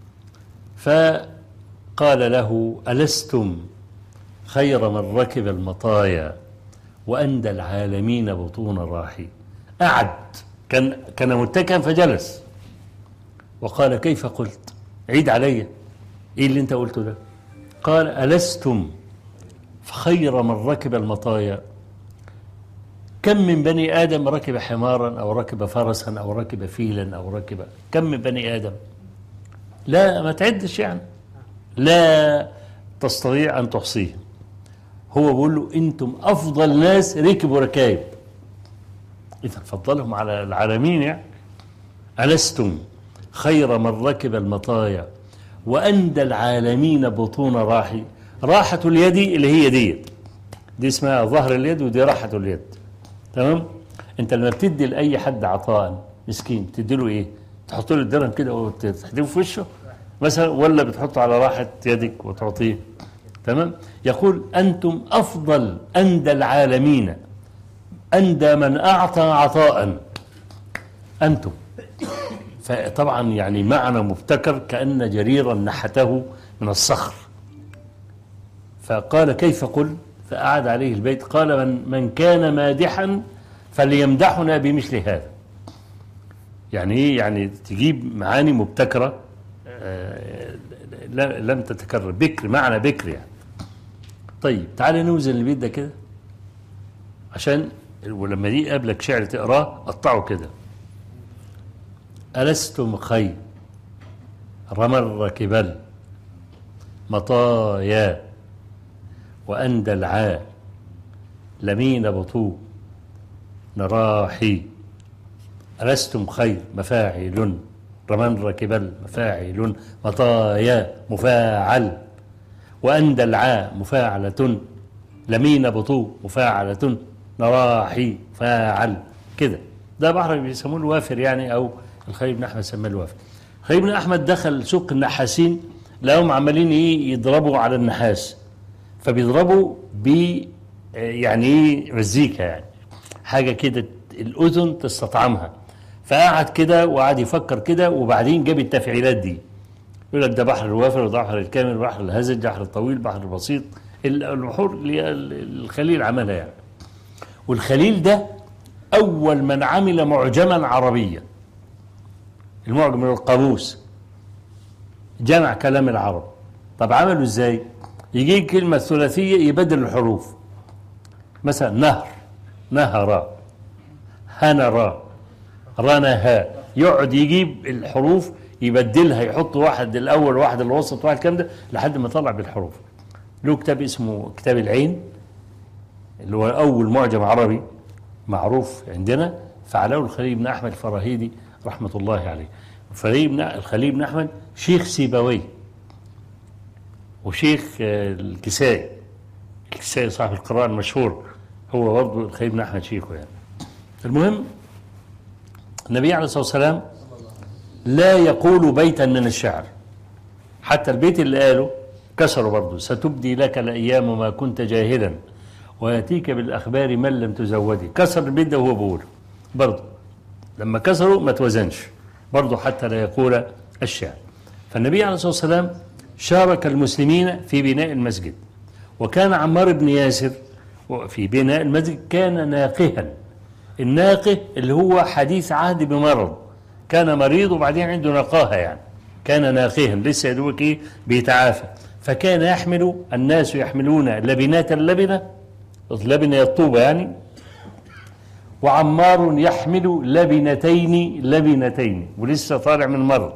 فقال له ألستم خير من ركب المطايا وأندى العالمين بطون الراحي قعد كان كان متكئا فجلس وقال كيف قلت عيد علي ايه اللي انت قلته ده قال ألستم خير من ركب المطايا كم من بني آدم ركب حمارا أو ركب فرسا أو ركب فيلا أو ركب كم من بني آدم لا ما تعدش يعني لا تستطيع أن تحصيه هو بيقول له أنتم أفضل ناس ركبوا ركايب إذا فضلهم على العالمين يعني ألستم خير من ركب المطايا وأندى العالمين بطون راحي راحة اليد اللي هي دي دي اسمها ظهر اليد ودي راحة اليد تمام انت لما بتدي لأي حد عطاء مسكين تدي له ايه تحط له الدرهم كده وتحدفه في وشه مثلا ولا بتحطه على راحة يدك وتعطيه تمام يقول أنتم أفضل أندى العالمين أندى من أعطى عطاء أنتم فطبعا يعني معنى مبتكر كأن جريرا نحته من الصخر فقال كيف قل فأعاد عليه البيت قال من, من كان مادحا فليمدحنا بمثل هذا يعني ايه يعني تجيب معاني مبتكرة آه لم تتكرر بكر معنى بكر يعني طيب تعالى نوزن البيت ده كده عشان ولما دي قابلك شعر تقراه قطعه كده ألستم خير رمر كبل مطايا وأندى العاء لمين بطو نراحي ألستم خير مفاعل رمن ركبل مفاعل مطايا مفاعل وأندى العاء مفاعلة لمين بطو مفاعلة نراحي فاعل كده ده بحر بيسموه الوافر يعني أو الخليل بن احمد سماه الوافد الخليل بن احمد دخل سوق النحاسين لقاهم عمالين ايه يضربوا على النحاس فبيضربوا ب يعني ايه مزيكا يعني حاجة كده الأذن تستطعمها فقعد كده وقعد يفكر كده وبعدين جاب التفعيلات دي يقول لك ده بحر الوافر وده بحر الكامل بحر الهزج بحر الطويل بحر البسيط البحور اللي الخليل عملها يعني والخليل ده أول من عمل معجما عربيا المعجم من القاموس جمع كلام العرب طب عملوا ازاي يجي كلمة ثلاثية يبدل الحروف مثلا نهر نهر هنر رنها يقعد يجيب الحروف يبدلها يحط واحد الاول واحد الوسط واحد الكلام ده لحد ما طلع بالحروف له كتاب اسمه كتاب العين اللي هو اول معجم عربي معروف عندنا فعله الخليل بن احمد الفراهيدي رحمه الله عليه الخليل بن الخليل بن احمد شيخ سيبويه وشيخ الكسائي الكسائي صاحب القراءة المشهور هو برضه الخليل بن احمد شيخه يعني المهم النبي عليه الصلاه والسلام لا يقول بيتا من الشعر حتى البيت اللي قاله كسروا برضه ستبدي لك الايام ما كنت جاهلا وياتيك بالاخبار من لم تزودي كسر البيت ده وهو بيقول برضه لما كسروا ما توزنش برضه حتى لا يقول الشعر فالنبي عليه الصلاه والسلام شارك المسلمين في بناء المسجد وكان عمار بن ياسر في بناء المسجد كان ناقها الناقه اللي هو حديث عهد بمرض كان مريض وبعدين عنده نقاهه يعني كان ناقها لسه يدوك ايه بيتعافى فكان يحمل الناس يحملون لبنات اللبنه لبنه الطوبه يعني وعمار يحمل لبنتين لبنتين ولسه طالع من مرض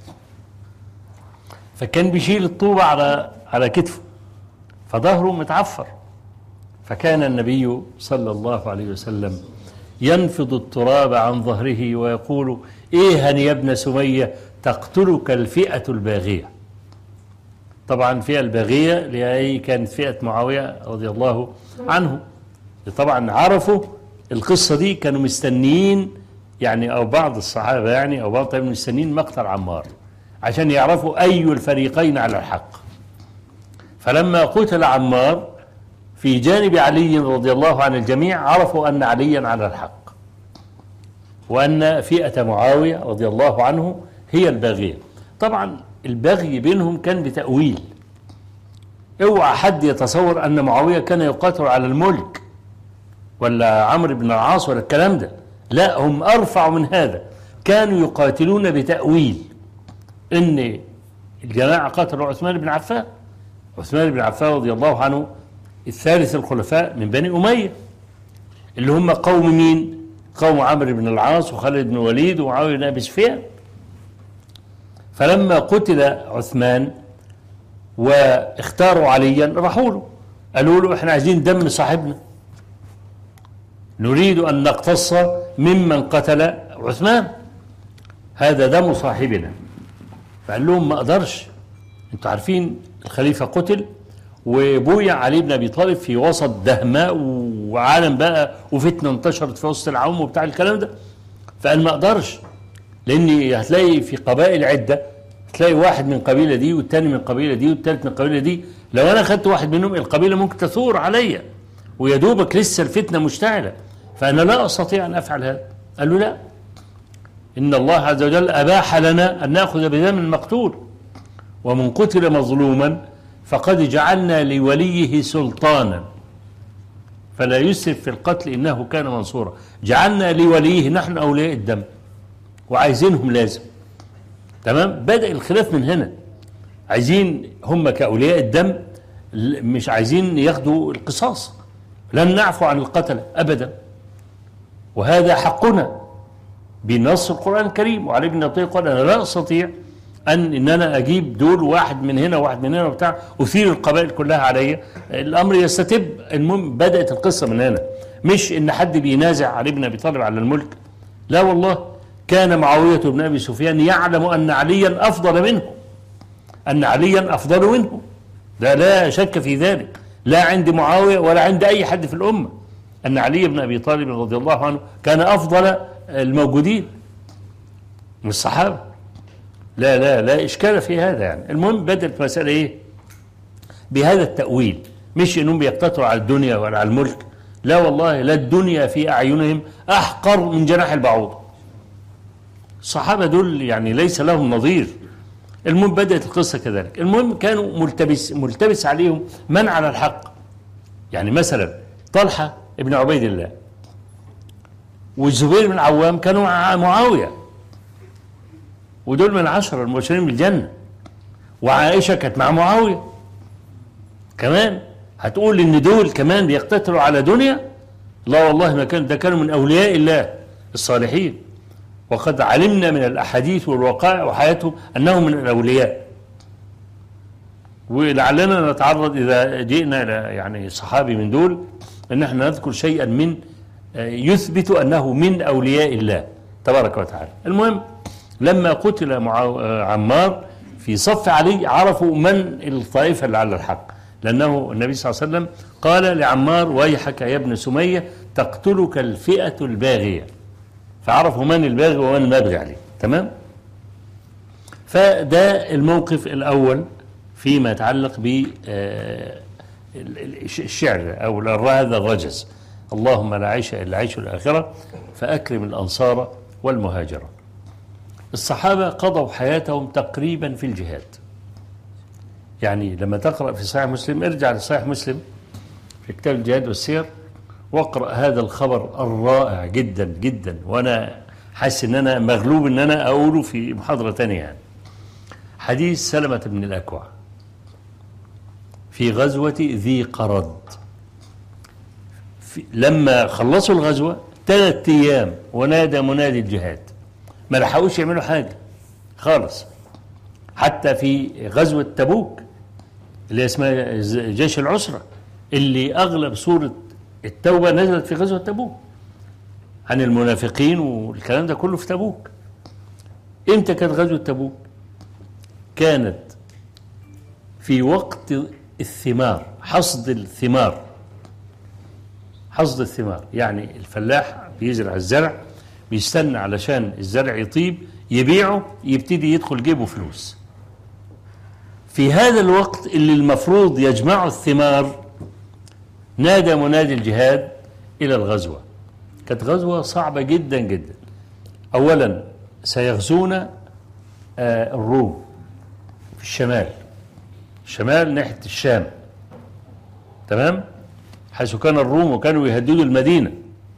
فكان بيشيل الطوبة على على كتفه فظهره متعفر فكان النبي صلى الله عليه وسلم ينفض التراب عن ظهره ويقول ايها يا ابن سمية تقتلك الفئة الباغية طبعا الفئة الباغية اللي هي كانت فئة معاوية رضي الله عنه طبعا عرفوا القصة دي كانوا مستنيين يعني أو بعض الصحابة يعني أو بعض مستنيين مقتل عمار عشان يعرفوا أي الفريقين على الحق فلما قتل عمار في جانب علي رضي الله عن الجميع عرفوا أن عليا على الحق وأن فئة معاوية رضي الله عنه هي الباغية طبعا البغي بينهم كان بتأويل اوعى حد يتصور أن معاوية كان يقاتل على الملك ولا عمرو بن العاص ولا الكلام ده لا هم أرفع من هذا كانوا يقاتلون بتأويل ان الجماعة قتلوا عثمان بن عفان عثمان بن عفان رضي الله عنه الثالث الخلفاء من بني أمية اللي هم قوم مين قوم عمرو بن العاص وخالد بن الوليد ومعاوية بن أبي سفيان فلما قتل عثمان واختاروا عليا راحوا له قالوا له احنا عايزين دم صاحبنا نريد أن نقتص ممن قتل عثمان هذا دم صاحبنا فقال لهم ما اقدرش انتوا عارفين الخليفه قتل وبويع علي بن ابي طالب في وسط دهماء وعالم بقى وفتنه انتشرت في وسط العوام وبتاع الكلام ده فقال ما اقدرش لان هتلاقي في قبائل عده تلاقي واحد من قبيله دي والتاني من قبيله دي والتالت من قبيله دي لو انا خدت واحد منهم القبيله ممكن تثور عليا ويا دوبك لسه الفتنه مشتعله فانا لا استطيع ان افعل هذا قال له لا إن الله عز وجل أباح لنا أن نأخذ بدم المقتول ومن قتل مظلوما فقد جعلنا لوليه سلطانا فلا يسرف في القتل إنه كان منصورا جعلنا لوليه نحن أولياء الدم وعايزينهم لازم تمام بدأ الخلاف من هنا عايزين هم كأولياء الدم مش عايزين ياخدوا القصاص لن نعفو عن القتلة أبدا وهذا حقنا بنص القرآن الكريم وعلي بن أبي قال أنا لا أستطيع أن إن أنا أجيب دول واحد من هنا وواحد من هنا وبتاع أثير القبائل كلها عليا الأمر يستتب المهم بدأت القصة من هنا مش إن حد بينازع علي بن أبي طالب على الملك لا والله كان معاوية بن أبي سفيان يعلم أن عليا أفضل منه أن عليا أفضل منه لا لا شك في ذلك لا عند معاوية ولا عند أي حد في الأمة أن علي بن أبي طالب رضي الله عنه كان أفضل الموجودين من الصحابة لا لا لا إشكال في هذا يعني المهم بدأت مسألة إيه بهذا التأويل مش إنهم بيقتطعوا على الدنيا ولا على الملك لا والله لا الدنيا في أعينهم أحقر من جناح البعوض الصحابة دول يعني ليس لهم نظير المهم بدأت القصة كذلك المهم كانوا ملتبس ملتبس عليهم من على الحق يعني مثلا طلحة ابن عبيد الله والزبير بن العوام كانوا مع معاوية ودول من العشرة المبشرين بالجنة وعائشة كانت مع معاوية كمان هتقول ان دول كمان بيقتتلوا على دنيا لا والله ما كان ده كانوا من اولياء الله الصالحين وقد علمنا من الاحاديث والوقائع وحياتهم انهم من الاولياء ولعلنا نتعرض اذا جئنا الى يعني صحابي من دول ان احنا نذكر شيئا من يثبت انه من اولياء الله تبارك وتعالى المهم لما قتل عمار في صف علي عرفوا من الطائفه اللي على الحق لأنه النبي صلى الله عليه وسلم قال لعمار ويحك يا ابن سمية تقتلك الفئة الباغية فعرفوا من الباغي ومن المبغي عليه تمام فده الموقف الأول فيما يتعلق ب الشعر أو هذا الرجز اللهم لا عيش إلا عيش الآخرة فأكرم الأنصار والمهاجرة الصحابة قضوا حياتهم تقريبا في الجهاد يعني لما تقرأ في صحيح مسلم ارجع لصحيح مسلم في كتاب الجهاد والسير واقرأ هذا الخبر الرائع جدا جدا وأنا حاسس إن أنا مغلوب إن أنا أقوله في محاضرة تانية يعني حديث سلمة بن الأكوع في غزوة ذي قرد في لما خلصوا الغزوة ثلاث أيام ونادى منادي الجهاد ما لحقوش يعملوا حاجة خالص حتى في غزوة تبوك اللي اسمها جيش العسرة اللي أغلب سورة التوبة نزلت في غزوة تبوك عن المنافقين والكلام ده كله في تبوك امتى كانت غزوة تبوك كانت في وقت الثمار حصد الثمار حصد الثمار يعني الفلاح بيزرع الزرع بيستنى علشان الزرع يطيب يبيعه يبتدي يدخل جيبه فلوس في هذا الوقت اللي المفروض يجمع الثمار نادى منادي الجهاد إلى الغزوة كانت غزوة صعبة جدا جدا أولا سيغزون الروم في الشمال الشمال ناحية الشام تمام حيث كان الروم وكانوا يهددوا المدينة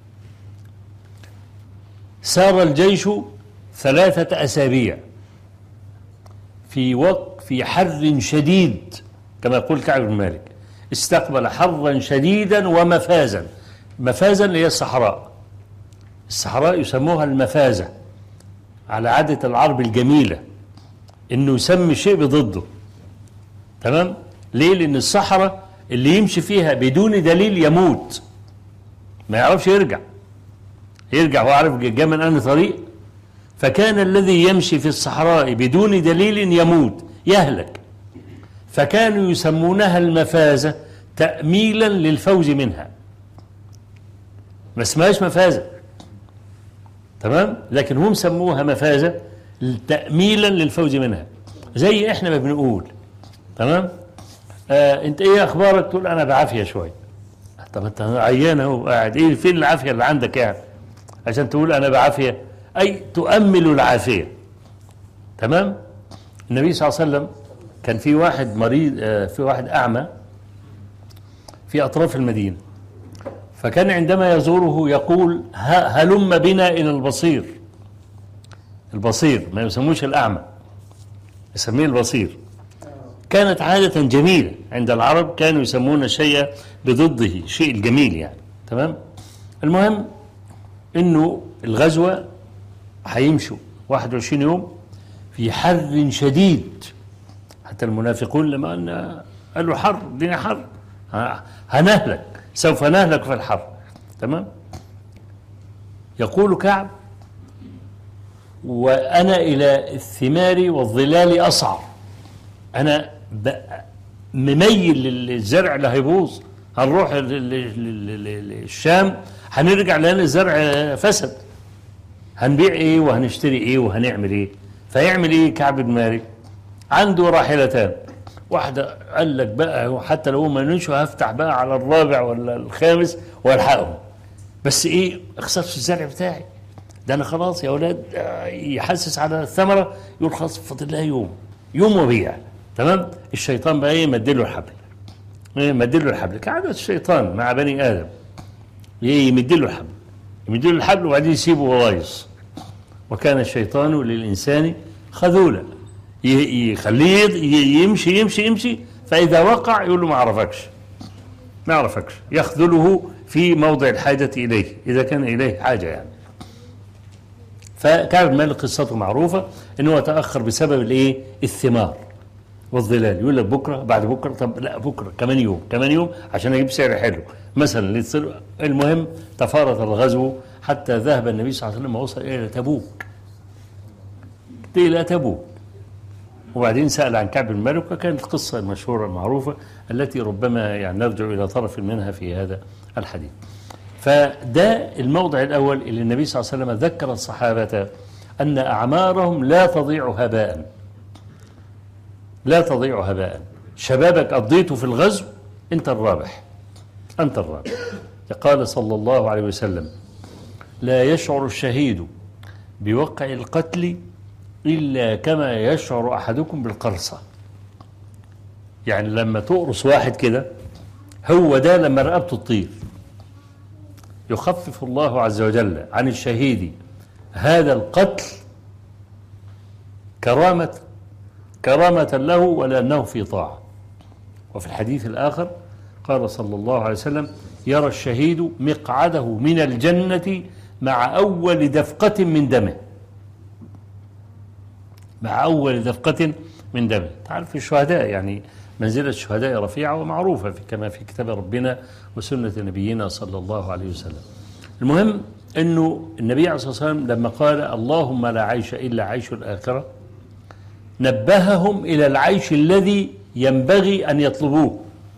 سار الجيش ثلاثة أسابيع في وقت في حر شديد كما يقول كعب بن مالك استقبل حرا شديدا ومفازا مفازا هي الصحراء الصحراء يسموها المفازة على عادة العرب الجميلة انه يسمي شيء بضده تمام ليه لان الصحراء اللي يمشي فيها بدون دليل يموت ما يعرفش يرجع يرجع هو عارف جاء من أنهي طريق فكان الذي يمشي في الصحراء بدون دليل يموت يهلك فكانوا يسمونها المفازة تأميلا للفوز منها ما اسمهاش مفازة تمام لكن هم سموها مفازة تأميلا للفوز منها زي احنا ما بنقول تمام آه انت ايه اخبارك تقول انا بعافية شوية طب انت عيان اهو قاعد ايه فين العافية اللي عندك يعني عشان تقول انا بعافية اي تؤمل العافية تمام النبي صلى الله عليه وسلم كان في واحد مريض آه في واحد اعمى في اطراف المدينة فكان عندما يزوره يقول هلم بنا الى البصير البصير ما يسموش الاعمى يسميه البصير كانت عادة جميلة عند العرب كانوا يسمون الشيء بضده شيء الجميل يعني تمام المهم انه الغزوة هيمشوا 21 يوم في حر شديد حتى المنافقون لما قالنا قالوا حر الدنيا حر هنهلك سوف نهلك في الحر تمام يقول كعب وأنا إلى الثمار والظلال أصعر أنا مميل للزرع اللي هيبوظ هنروح الشام هنرجع لأن الزرع فسد هنبيع ايه وهنشتري ايه وهنعمل ايه فيعمل ايه كعب بن مالك عنده راحلتان واحدة قال لك بقى حتى لو ما نمشوا هفتح بقى على الرابع ولا الخامس والحقهم بس ايه اخسرش الزرع بتاعي ده انا خلاص يا اولاد آه، يحسس على الثمره يقول خلاص فاضل لها يوم يوم وبيع تمام الشيطان بقى ايه مدله الحبل ايه مدله الحبل كعادة الشيطان مع بني ادم ايه يمدله الحبل يمدله الحبل وبعدين يسيبه ورايص وكان الشيطان للانسان خذولا ي- يخليه ي- يمشي يمشي يمشي فاذا وقع يقول له ما اعرفكش ما اعرفكش يخذله في موضع الحاجه اليه اذا كان اليه حاجه يعني فكعب بن مالك قصته معروفه ان هو تاخر بسبب الايه؟ الثمار والظلال يقول لك بكره بعد بكره طب لا بكره كمان يوم كمان يوم عشان اجيب سعر حلو مثلا لتصل- المهم تفارط الغزو حتى ذهب النبي صلى الله عليه وسلم ووصل الى تبوك الى تبوك وبعدين سأل عن كعب بن مالك وكانت القصة المشهورة المعروفة التي ربما يعني نرجع إلى طرف منها في هذا الحديث فده الموضع الأول اللي النبي صلى الله عليه وسلم ذكر الصحابة أن أعمارهم لا تضيع هباء لا تضيع هباء شبابك قضيته في الغزو أنت الرابح أنت الرابح قال صلى الله عليه وسلم لا يشعر الشهيد بوقع القتل إلا كما يشعر أحدكم بالقرصة يعني لما تقرص واحد كده هو ده لما رقبته تطير يخفف الله عز وجل عن الشهيد هذا القتل كرامة كرامة له ولأنه في طاعة وفي الحديث الآخر قال صلى الله عليه وسلم يرى الشهيد مقعده من الجنة مع أول دفقة من دمه مع أول دفقة من دمه تعرف الشهداء يعني منزلة الشهداء رفيعة ومعروفة في كما في كتاب ربنا وسنة نبينا صلى الله عليه وسلم المهم أنه النبي عليه الصلاة والسلام لما قال اللهم لا عيش إلا عيش الآخرة نبههم إلى العيش الذي ينبغي أن يطلبوه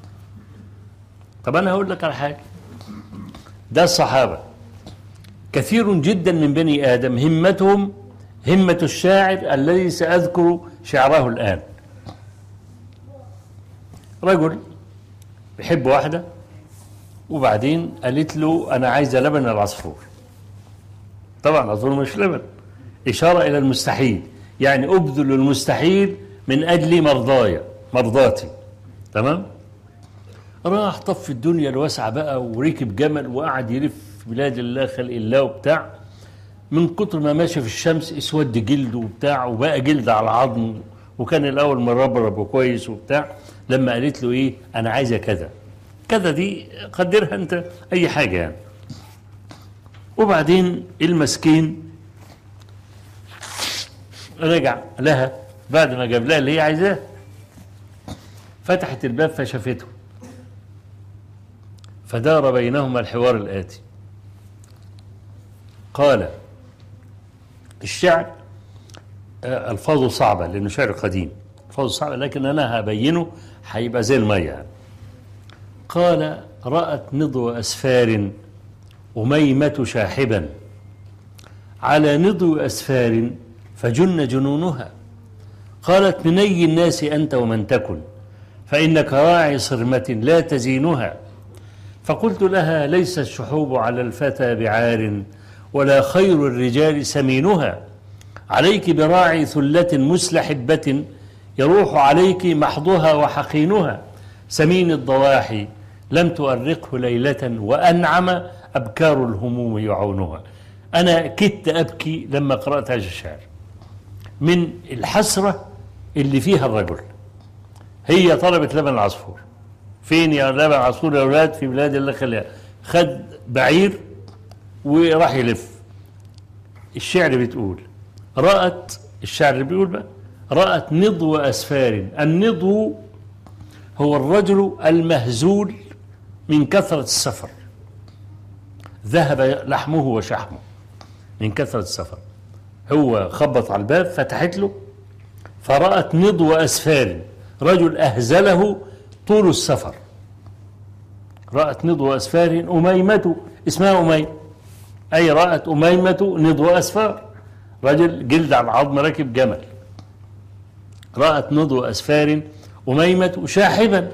طب أنا هقول لك على حاجة ده الصحابة كثير جدا من بني آدم همتهم همة الشاعر الذي سأذكر شعره الآن رجل بيحب واحدة وبعدين قالت له أنا عايزة لبن العصفور طبعا أظن مش لبن إشارة إلى المستحيل يعني أبذل المستحيل من أجل مرضايا مرضاتي تمام راح طف الدنيا الواسعة بقى وركب جمل وقعد يلف في بلاد الله خلق الله وبتاع من كتر ما ماشي في الشمس اسود جلده وبتاع وبقى جلد على عظمه وكان الاول مربرب وكويس وبتاع لما قالت له ايه انا عايزه كذا كذا دي قدرها انت اي حاجه يعني وبعدين المسكين رجع لها بعد ما جاب لها اللي هي عايزاه فتحت الباب فشافته فدار بينهما الحوار الآتي قال الشعر آه، ألفاظه صعبة لأنه شعر قديم ألفاظه صعبة لكن أنا هبينه هيبقى زي المية يعني. قال رأت نضو أسفار أميمة شاحبا على نضو أسفار فجن جنونها قالت من أي الناس أنت ومن تكن فإنك راعي صرمة لا تزينها فقلت لها ليس الشحوب على الفتى بعار ولا خير الرجال سمينها عليك براعي ثلة مسلحبة يروح عليك محضها وحقينها سمين الضواحي لم تؤرقه ليلة وأنعم أبكار الهموم يعونها أنا كدت أبكي لما قرأت هذا الشعر من الحسرة اللي فيها الرجل هي طلبت لبن العصفور فين يا لبن العصفور يا أولاد في بلاد الله خليها خد بعير وراح يلف الشعر بتقول رأت الشعر اللي بيقول بقى رأت نضو أسفار النضو هو الرجل المهزول من كثرة السفر ذهب لحمه وشحمه من كثرة السفر هو خبط على الباب فتحت له فرأت نضو أسفار رجل أهزله طول السفر رأت نضو أسفار أميمة اسمها أميمة أي رأت أميمة نضو أسفار رجل جلد على العظم راكب جمل رأت نضو أسفار أميمة شاحبا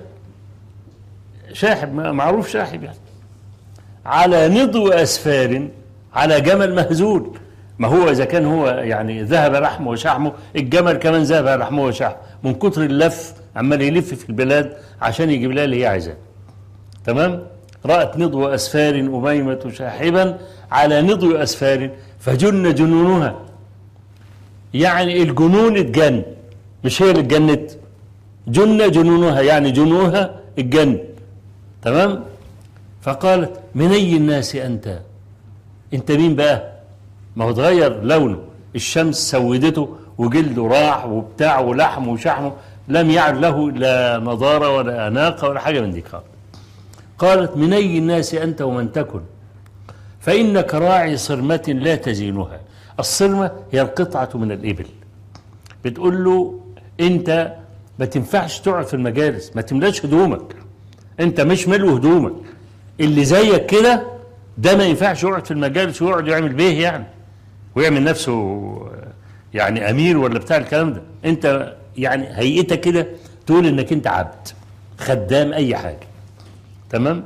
شاحب معروف شاحب يعني على نضو أسفار على جمل مهزول ما هو إذا كان هو يعني ذهب لحمه وشحمه الجمل كمان ذهب لحمه وشحمه من كتر اللف عمال يلف في البلاد عشان يجيب لها اللي هي عايزاه تمام رأت نضو أسفار أميمة شاحبا على نضو أسفار فجن جنونها يعني الجنون اتجن مش هي اللي اتجنت جن جنونها يعني جنونها اتجن تمام فقالت من أي الناس أنت أنت مين بقى ما هو اتغير لونه الشمس سودته وجلده راح وبتاع ولحم وشحمه لم يعد له لا نضارة ولا أناقة ولا حاجة من دي قال قالت من أي الناس أنت ومن تكن فإنك راعي صرمة لا تزينها الصرمة هي القطعة من الإبل بتقول له أنت ما تنفعش تقعد في المجالس ما تملاش هدومك أنت مش ملو هدومك اللي زيك كده ده ما ينفعش يقعد في المجالس ويقعد يعمل بيه يعني ويعمل نفسه يعني امير ولا بتاع الكلام ده انت يعني هيئتك كده تقول انك انت عبد خدام اي حاجه تمام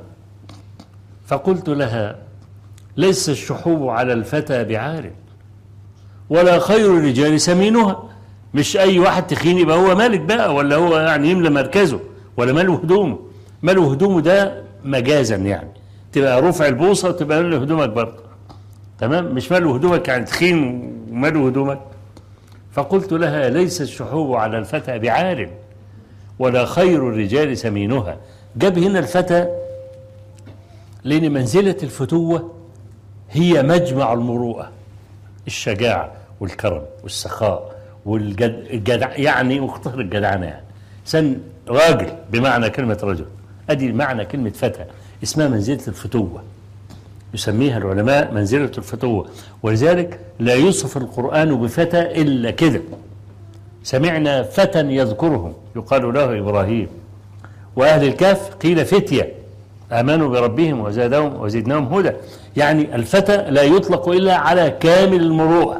فقلت لها ليس الشحوب على الفتى بعار ولا خير الرجال سمينها مش اي واحد تخين يبقى هو مالك بقى ولا هو يعني يملى مركزه ولا ماله هدومه ماله هدومه ده مجازا يعني تبقى رفع البوصه وتبقى ماله هدومك برضه تمام مش ماله هدومك يعني تخين وماله هدومك فقلت لها ليس الشحوب على الفتى بعار ولا خير الرجال سمينها جاب هنا الفتى لأن منزلة الفتوة هي مجمع المروءة الشجاعة والكرم والسخاء والجدع يعني مختار الجدعنة يعني سن راجل بمعنى كلمة رجل أدي معنى كلمة فتى اسمها منزلة الفتوة يسميها العلماء منزلة الفتوة ولذلك لا يوصف القرآن بفتى إلا كده سمعنا فتى يذكرهم يقال له إبراهيم وأهل الكهف قيل فتية آمنوا بربهم وزادهم وزدناهم هدى يعني الفتى لا يطلق إلا على كامل المروءة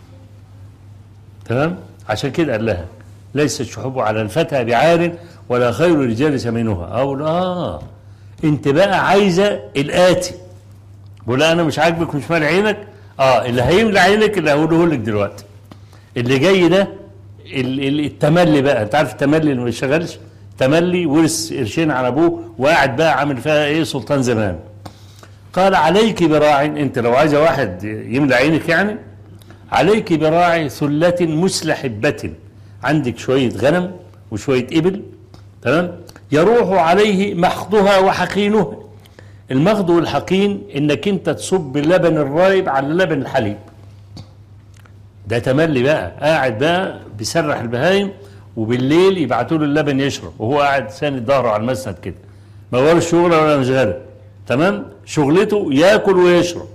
تمام عشان كده قال لها ليس الشحوب على الفتى بعار ولا خير الرجال سمينها أو لا انت بقى عايزة الآتي بقول انا مش عاجبك ومش مال عينك اه اللي هيملى عينك اللي هقوله لك دلوقتي اللي جاي ده التملي بقى انت عارف التملي اللي ما بيشتغلش تملي ورث قرشين على ابوه وقاعد بقى عامل فيها ايه سلطان زمان قال عليك براع انت لو عايزه واحد يملى عينك يعني عليك براع ثلة مسلحبة عندك شوية غنم وشوية إبل تمام يروح عليه محضها وحقينها المخض والحقين انك انت تصب اللبن الرايب على لبن الحليب ده تملي بقى قاعد بقى بيسرح البهايم وبالليل يبعتوا له اللبن يشرب وهو قاعد ساند ظهره على المسند كده ما ورش شغله ولا مشغله تمام شغلته ياكل ويشرب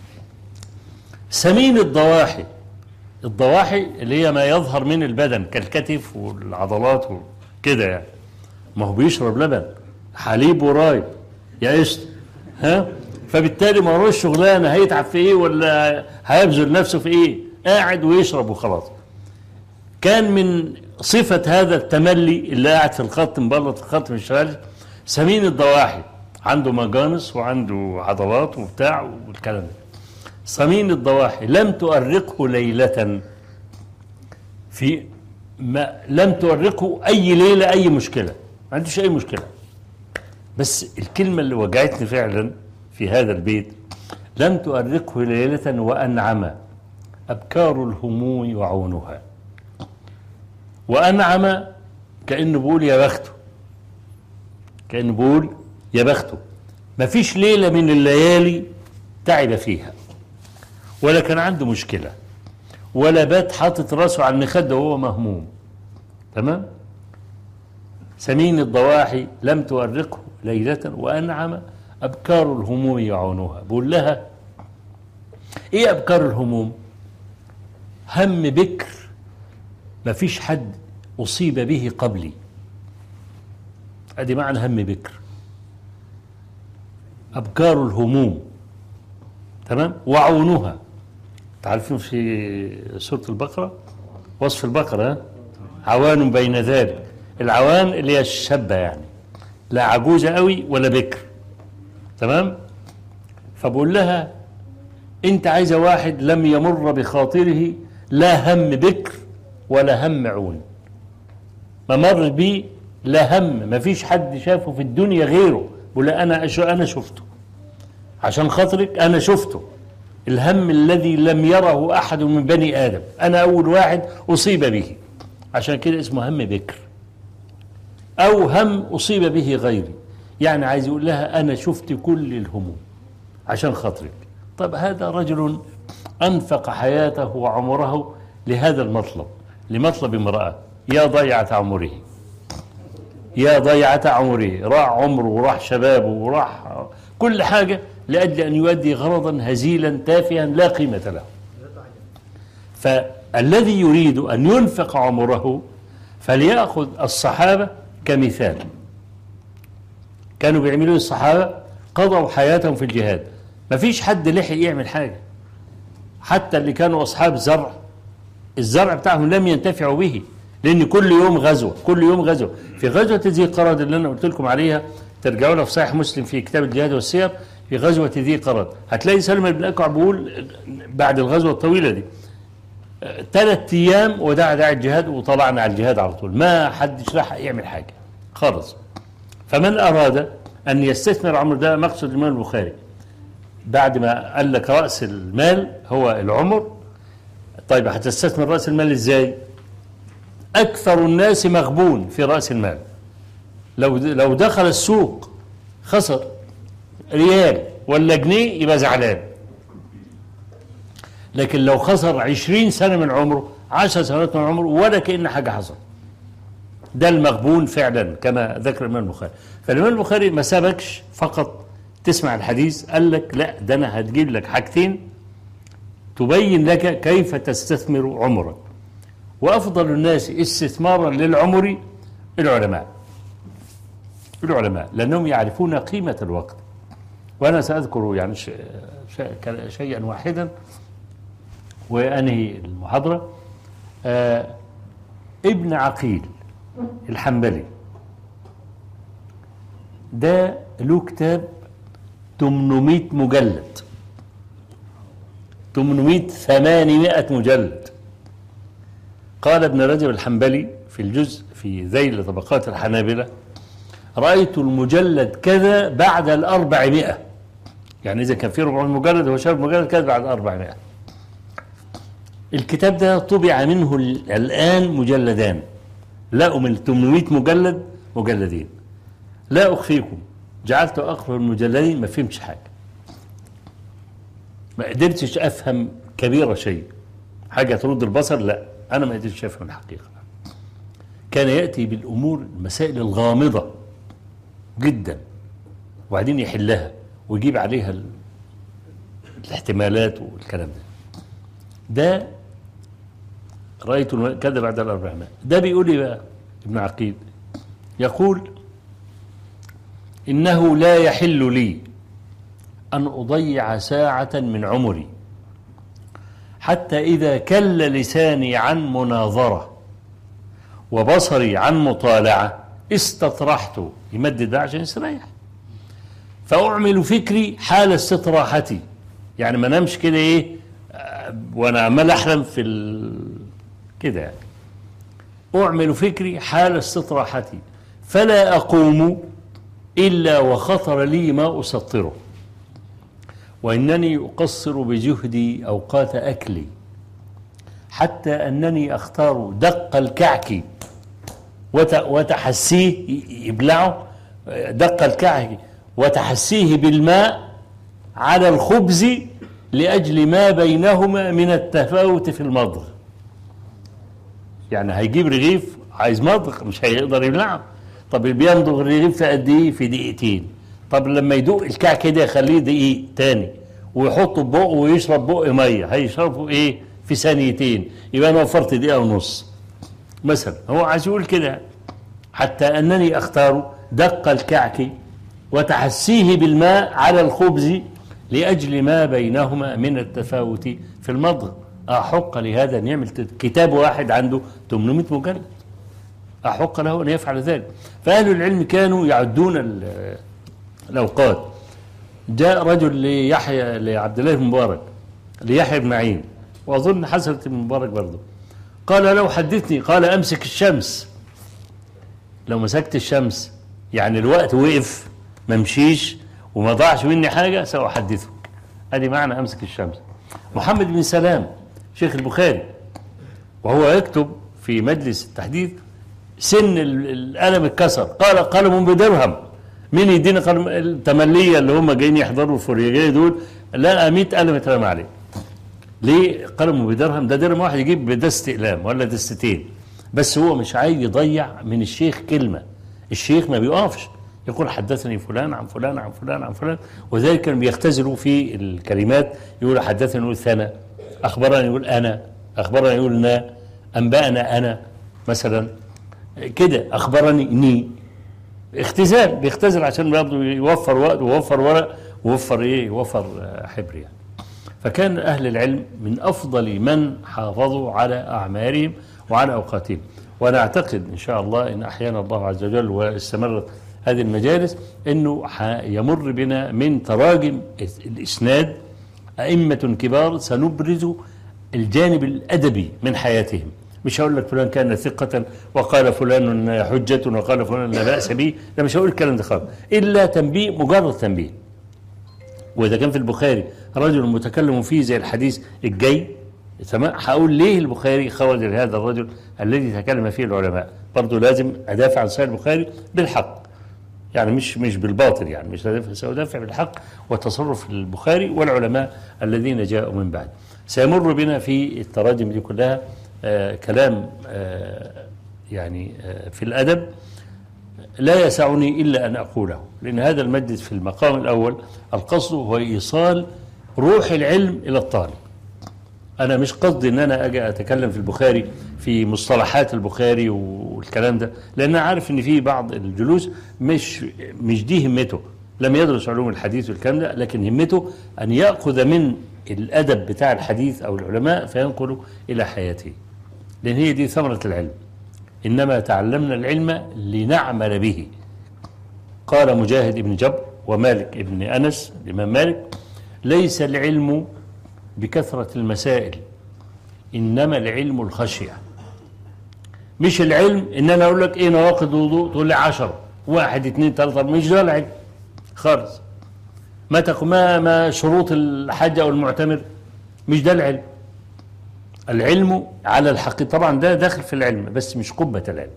سمين الضواحي الضواحي اللي هي ما يظهر من البدن كالكتف والعضلات وكده يعني ما هو بيشرب لبن حليب ورايب يا قشطه ها فبالتالي ما هوش شغلانه هيتعب في ايه ولا هيبذل نفسه في ايه قاعد ويشرب وخلاص كان من صفة هذا التملي اللي قاعد في الخط مبلط في الخط مش شغال سمين الضواحي عنده مجانس وعنده عضلات وبتاع والكلام ده سمين الضواحي لم تؤرقه ليلة في ما لم تؤرقه أي ليلة أي مشكلة ما عندوش أي مشكلة بس الكلمة اللي وجعتني فعلا في هذا البيت لم تؤرقه ليلة وأنعم أبكار الهموم وعونها وأنعم كأنه بيقول يا بخته كأنه بيقول يا بخته ما فيش ليلة من الليالي تعب فيها ولا كان عنده مشكلة ولا بات حاطط راسه على المخدة وهو مهموم تمام سمين الضواحي لم تؤرقه ليلة وأنعم أبكار الهموم يعونها بقول لها إيه أبكار الهموم هم بكر ما فيش حد أصيب به قبلي أدي معنى هم بكر أبكار الهموم تمام وعونها تعرفون في سورة البقرة وصف البقرة عوان بين ذلك العوان اللي هي الشابة يعني لا عجوزة قوي ولا بكر تمام فبقول لها انت عايزة واحد لم يمر بخاطره لا هم بكر ولا هم عون ما مر بيه لا هم ما فيش حد شافه في الدنيا غيره بقول لها انا أش- انا شفته عشان خاطرك انا شفته الهم الذي لم يره احد من بني ادم انا اول واحد اصيب به عشان كده اسمه هم بكر او هم اصيب به غيري يعني عايز يقول لها انا شفت كل الهموم عشان خاطرك طب هذا رجل انفق حياته وعمره لهذا المطلب لمطلب امراه يا ضيعه عمره يا ضيعة عمره راح عمره وراح شبابه وراح كل حاجة لأجل أن يؤدي غرضا هزيلا تافها لا قيمة له فالذي يريد أن ينفق عمره فليأخذ الصحابة كمثال كانوا بيعملوا الصحابة قضوا حياتهم في الجهاد ما فيش حد لحق يعمل حاجة حتى اللي كانوا أصحاب زرع الزرع بتاعهم لم ينتفعوا به لأن كل يوم غزوة كل يوم غزوة في غزوة ذي قرد اللي أنا قلت لكم عليها ترجعوا لها في صحيح مسلم في كتاب الجهاد والسير في غزوة ذي قرد هتلاقي سلمى بن أكوع بيقول بعد الغزوة الطويلة دي ثلاث أيام ودع داعي الجهاد وطلعنا على الجهاد على طول ما حدش راح يعمل حاجة خالص فمن أراد أن يستثمر عمر ده مقصد الإمام البخاري بعد ما قال لك رأس المال هو العمر طيب هتستثمر رأس المال إزاي أكثر الناس مغبون في رأس المال لو لو دخل السوق خسر ريال ولا جنيه يبقى زعلان لكن لو خسر عشرين سنة من عمره عشر سنوات من عمره ولا كأن حاجة حصل ده المغبون فعلا كما ذكر الإمام البخاري فالإمام البخاري ما سابكش فقط تسمع الحديث قال لك لا ده أنا هتجيب لك حاجتين تبين لك كيف تستثمر عمرك وأفضل الناس استثمارا للعمر العلماء العلماء لأنهم يعرفون قيمة الوقت وأنا سأذكر يعني ش- ش- شيئا واحدا وأنهي المحاضرة آه ابن عقيل الحنبلي ده له كتاب 800 مجلد 800 800 مجلد قال ابن رجب الحنبلي في الجزء في ذيل طبقات الحنابلة رأيت المجلد كذا بعد الأربعمائة يعني إذا كان في 400 مجلد هو شاف مجلد كذا بعد الأربعمائة الكتاب ده طبع منه ال- الآن مجلدان لقوا من 800 مجلد مجلدين لا أخفيكم جعلت أقرأ المجلدين ما فهمتش حاجة ما قدرتش أفهم كبيرة شيء حاجة ترد البصر لا أنا ما قدرتش أفهم الحقيقة كان يأتي بالأمور المسائل الغامضة جدا وبعدين يحلها ويجيب عليها ال- الاحتمالات والكلام ده ده رأيت الم- كذا بعد الأربعمائة ده بيقول لي بقى ابن عقيل يقول إنه لا يحل لي أن أضيع ساعة من عمري حتى إذا كل لساني عن مناظرة وبصري عن مطالعة استطرحت يمدد ده عشان يستريح فأعمل فكري حال استطراحتي يعني ما نمش كده إيه آه، وأنا عمال أحلم في ال... كده يعني أعمل فكري حال استطراحتي فلا أقوم إلا وخطر لي ما أسطره وإنني أقصر بجهدي أوقات أكلي حتى أنني أختار دق الكعك وت- وتحسيه ي- يبلعه دق الكعك وتحسيه بالماء على الخبز لأجل ما بينهما من التفاوت في المضغ يعني هيجيب رغيف عايز مضغ مش هيقدر يبلعه طب بيمضغ الرغيف في قد ايه في دقيقتين طب لما يدوق الكعك كده يخليه دقيق تاني ويحطه في بقه ويشرب بق ميه هيشربه ايه في ثانيتين يبقى انا وفرت دقيقه ونص مثلا هو عايز يقول كده حتى انني اختار دق الكعك وتحسيه بالماء على الخبز لاجل ما بينهما من التفاوت في المضغ احق لهذا ان يعمل كتاب واحد عنده 800 مجلد أحق له أن يفعل ذلك فأهل العلم كانوا يعدون ال- الأوقات جاء رجل ليحيى لعبد الله بن مبارك ليحيى بن معين وأظن حسنة بن مبارك برضه قال له حدثني قال أمسك الشمس لو مسكت الشمس يعني الوقت وقف ما مشيش وما ضاعش مني حاجة سأحدثك ادي معنى أمسك الشمس محمد بن سلام شيخ البخاري وهو يكتب في مجلس التحديث سن ال- القلم اتكسر قال قلم بدرهم مين يديني قلم التملية اللي هم جايين يحضروا الفوريجية دول لقى 100 قلم اترمى عليه ليه قلم بدرهم ده درهم واحد يجيب بدست اقلام ولا دستين بس هو مش عايز يضيع من الشيخ كلمة الشيخ ما بيقفش يقول حدثني فلان عن فلان عن فلان عن فلان وذلك كانوا بيختزلوا في الكلمات يقول حدثني يقول ثنا أخبرني يقول أنا أخبرني يقول نا أنبأنا أنا مثلا كده أخبرني ني اختزال بيختزل عشان برضه يوفر وقت ويوفر ورق ويوفر ايه يوفر آه، حبر يعني فكان أهل العلم من أفضل من حافظوا على أعمارهم وعلى أوقاتهم وأنا أعتقد إن شاء الله إن أحيانا الله عز وجل واستمرت هذه المجالس أنه ح- يمر بنا من تراجم الإسناد أئمة كبار سنبرز الجانب الأدبي من حياتهم مش هقول لك فلان كان ثقة وقال فلان حجة وقال فلان لا بأس به لا مش هقول الكلام ده خالص إلا تنبيه مجرد تنبيه وإذا كان في البخاري رجل متكلم فيه زي الحديث الجاي تمام هقول ليه البخاري خرج لهذا الرجل الذي تكلم فيه العلماء برضه لازم أدافع عن صحيح البخاري بالحق يعني مش مش بالباطل يعني مش هدافع سأدافع بالحق وتصرف البخاري والعلماء الذين جاءوا من بعد سيمر بنا في التراجم دي كلها آه كلام آه يعني آه في الأدب لا يسعني إلا أن أقوله لأن هذا المجلس في المقام الأول القصد هو إيصال روح العلم إلى الطالب أنا مش قصدي أن أنا أجي أتكلم في البخاري في مصطلحات البخاري والكلام ده لأن أنا عارف أن في بعض الجلوس مش مش دي همته لم يدرس علوم الحديث والكلام ده لكن همته أن يأخذ من الأدب بتاع الحديث أو العلماء فينقله إلى حياته لأن هي دي ثمرة العلم إنما تعلمنا العلم لنعمل به قال مجاهد بن جبر ومالك بن أنس الإمام مالك ليس العلم بكثرة المسائل إنما العلم الخشية مش العلم إن أنا أقول لك إيه نواقض الوضوء تقول لي عشرة واحد اثنين ثلاثة مش ده العلم خالص ما تق- ما ما شروط الحج أو المعتمر مش ده العلم العلم على الحقيقة طبعا ده داخل في العلم بس مش قبة العلم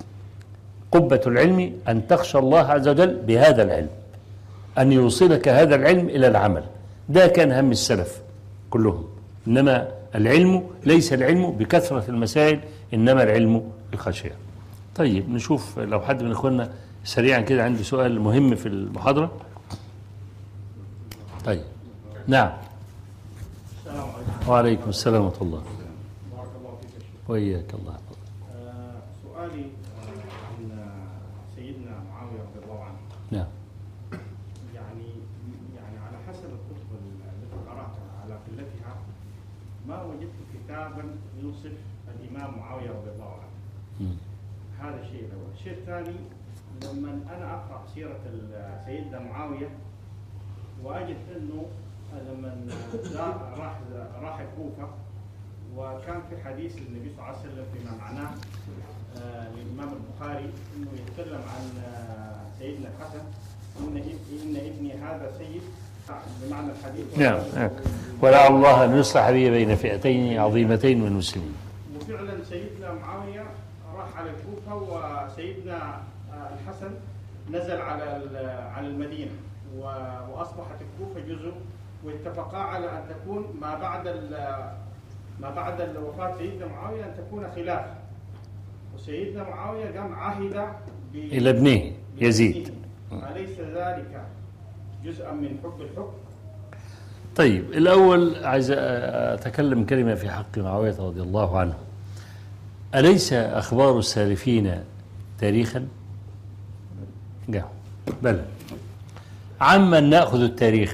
قبة العلم أن تخشى الله عز وجل بهذا العلم أن يوصلك هذا العلم إلى العمل ده كان هم السلف كلهم إنما العلم ليس العلم بكثرة المسائل إنما العلم الخشية طيب نشوف لو حد من إخواننا سريعا كده عندي سؤال مهم في المحاضرة طيب نعم السلام عليكم وعليكم السلام ورحمة الله بارك الله فيك يا شيخ وإياك الله يحفظك. آه، سؤالي آه، عن آه، سيدنا معاويه رضي الله عنه نعم يعني يعني على حسب الكتب التي قراتها على قلتها ما وجدت كتابا يوصف الامام معاويه رضي الله عنه مم. هذا الشيء الاول الشيء الثاني لما انا اقرا سيره ال- سيدنا معاويه واجد انه لما زار- راح راح الكوفه وكان في حديث للنبي صلى الله عليه وسلم فيما معناه آه، للامام البخاري انه يتكلم عن آه، سيدنا الحسن ان اب- ان ابني هذا سيد بمعنى الحديث نعم نعم. ولعل الله أن يصلح بي بين فئتين عظيمتين من المسلمين وفعلا سيدنا معاويه راح على الكوفه وسيدنا آه، الحسن نزل على ال- على المدينه و- واصبحت الكوفه جزء واتفقا على ان تكون ما بعد ال- ما بعد وفاه سيدنا معاويه ان تكون خلافه وسيدنا معاويه قام عهد ب- إلى ابنه يزيد بابنه. أليس ذلك جزءا من حب الحكم؟ طيب الأول عايز أتكلم كلمة في حق معاوية رضي الله عنه أليس أخبار السالفين تاريخا جاء بلى عمن نأخذ التاريخ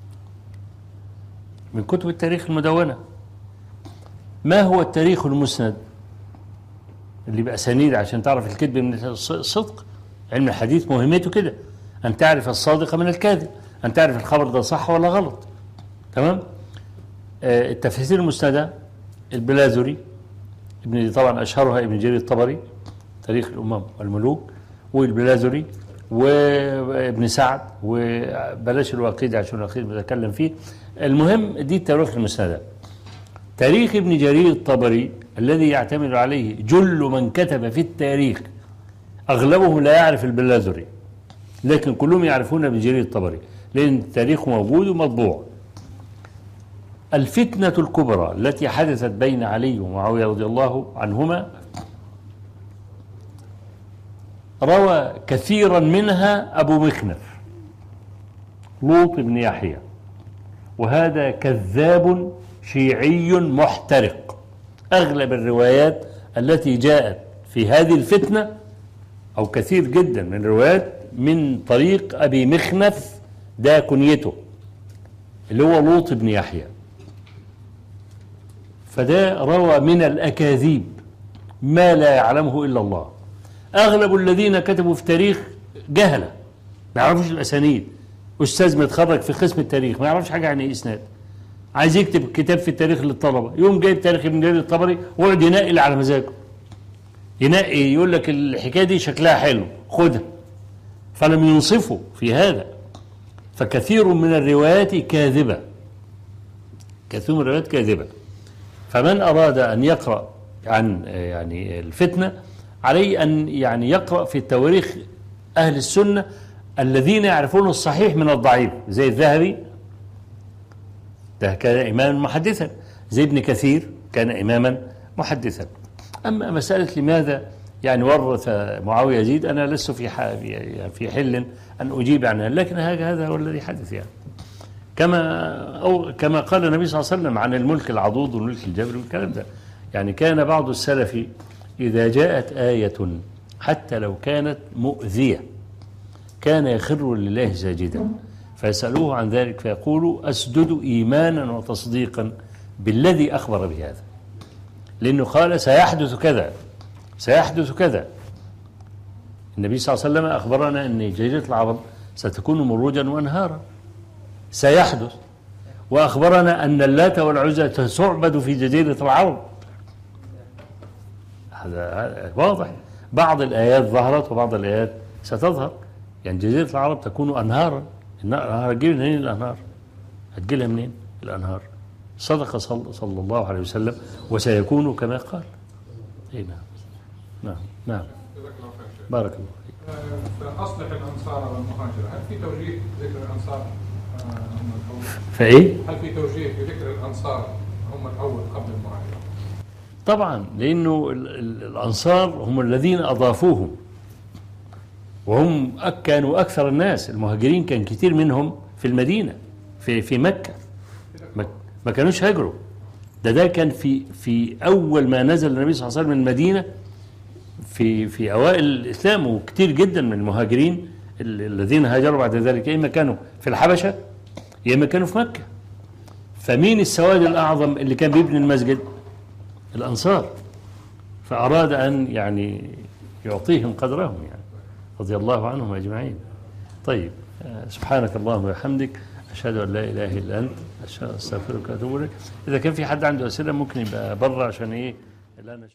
من كتب التاريخ المدونة ما هو التاريخ المسند اللي بأسانيد عشان تعرف الكذب من الص- الصدق علم الحديث مهمته كده أن تعرف الصادق من الكاذب أن تعرف الخبر ده صح ولا غلط تمام آه، التفاسير المسندة البلاذري ابن طبعا أشهرها ابن جرير الطبري تاريخ الأمم والملوك والبلاذري وابن سعد وبلاش الواقدي عشان الواقدي بتكلم فيه المهم دي التواريخ المسندة تاريخ ابن جرير الطبري الذي يعتمد عليه جل من كتب في التاريخ أغلبهم لا يعرف البلاذري لكن كلهم يعرفون ابن جرير الطبري لأن تاريخه موجود ومطبوع الفتنة الكبرى التي حدثت بين علي ومعاوية رضي الله عنهما روى كثيرا منها أبو مخنف لوط بن يحيى وهذا كذاب شيعي محترق أغلب الروايات التي جاءت في هذه الفتنة أو كثير جدا من الروايات من طريق أبي مخنف ده كنيته اللي هو لوط بن يحيى فده روى من الأكاذيب ما لا يعلمه إلا الله أغلب الذين كتبوا في تاريخ جهلة ما يعرفوش الأسانيد أستاذ متخرج في قسم التاريخ ما يعرفش حاجة عن إيه إسناد عايز يكتب كتاب في التاريخ للطلبة يوم جايب تاريخ ابن جرير الطبري ويقعد ينقل على مزاجه ينقي يقول لك الحكاية دي شكلها حلو خدها فلم ينصفوا في هذا فكثير من الروايات كاذبة كثير من الروايات كاذبة فمن أراد أن يقرأ عن يعني الفتنة عليه أن يعني يقرأ في التواريخ أهل السنة الذين يعرفون الصحيح من الضعيف زي الذهبي ده كان إماما محدثا زي ابن كثير كان إماما محدثا أما مسألة لماذا يعني ورث معاوية يزيد أنا لست في في حل أن أجيب عنها لكن هذا هذا هو الذي حدث يعني كما أو كما قال النبي صلى الله عليه وسلم عن الملك العضوض والملك الجبري والكلام ده يعني كان بعض السلف إذا جاءت آية حتى لو كانت مؤذية كان يخر لله ساجدا فيسألوه عن ذلك فيقول أسجد إيمانا وتصديقا بالذي أخبر بهذا لأنه قال سيحدث كذا سيحدث كذا النبي صلى الله عليه وسلم أخبرنا أن جزيرة العرب ستكون مروجا وأنهارا سيحدث وأخبرنا أن اللات والعزى تعبد في جزيرة العرب هذا واضح بعض الآيات ظهرت وبعض الآيات ستظهر يعني جزيرة العرب تكون أنهارا النهار هتجيب منين الأنهار هتجيلها منين الأنهار صدق صلى, صلى الله عليه وسلم وسيكون كما قال اي نعم نعم نعم بارك الله فيك فأصلح الأنصار والمهاجرة هل في توجيه ذكر الأنصار آه، هم الأول؟ فإيه هل في توجيه بذكر الأنصار هم الأول قبل المهاجرة؟ طبعا لأنه ال- ال- الأنصار هم الذين أضافوهم وهم أك- كانوا أكثر الناس المهاجرين كان كتير منهم في المدينة في في مكة ما- ما كانوش هاجروا ده ده كان في في أول ما نزل النبي صلى الله عليه وسلم من المدينة في في أوائل الإسلام وكتير جدا من المهاجرين ال- الذين هاجروا بعد ذلك يا إما كانوا في الحبشة يا إما كانوا في مكة فمين السواد الأعظم اللي كان بيبني المسجد الأنصار فأراد أن يعني يعطيهم قدرهم يعني رضي الله عنهم أجمعين طيب آه، سبحانك اللهم وبحمدك أشهد أن لا إله إلا أنت أشهد- أستغفرك وأتوب إليك إذا كان في حد عنده أسئلة ممكن يبقى بره عشان إيه لا نش...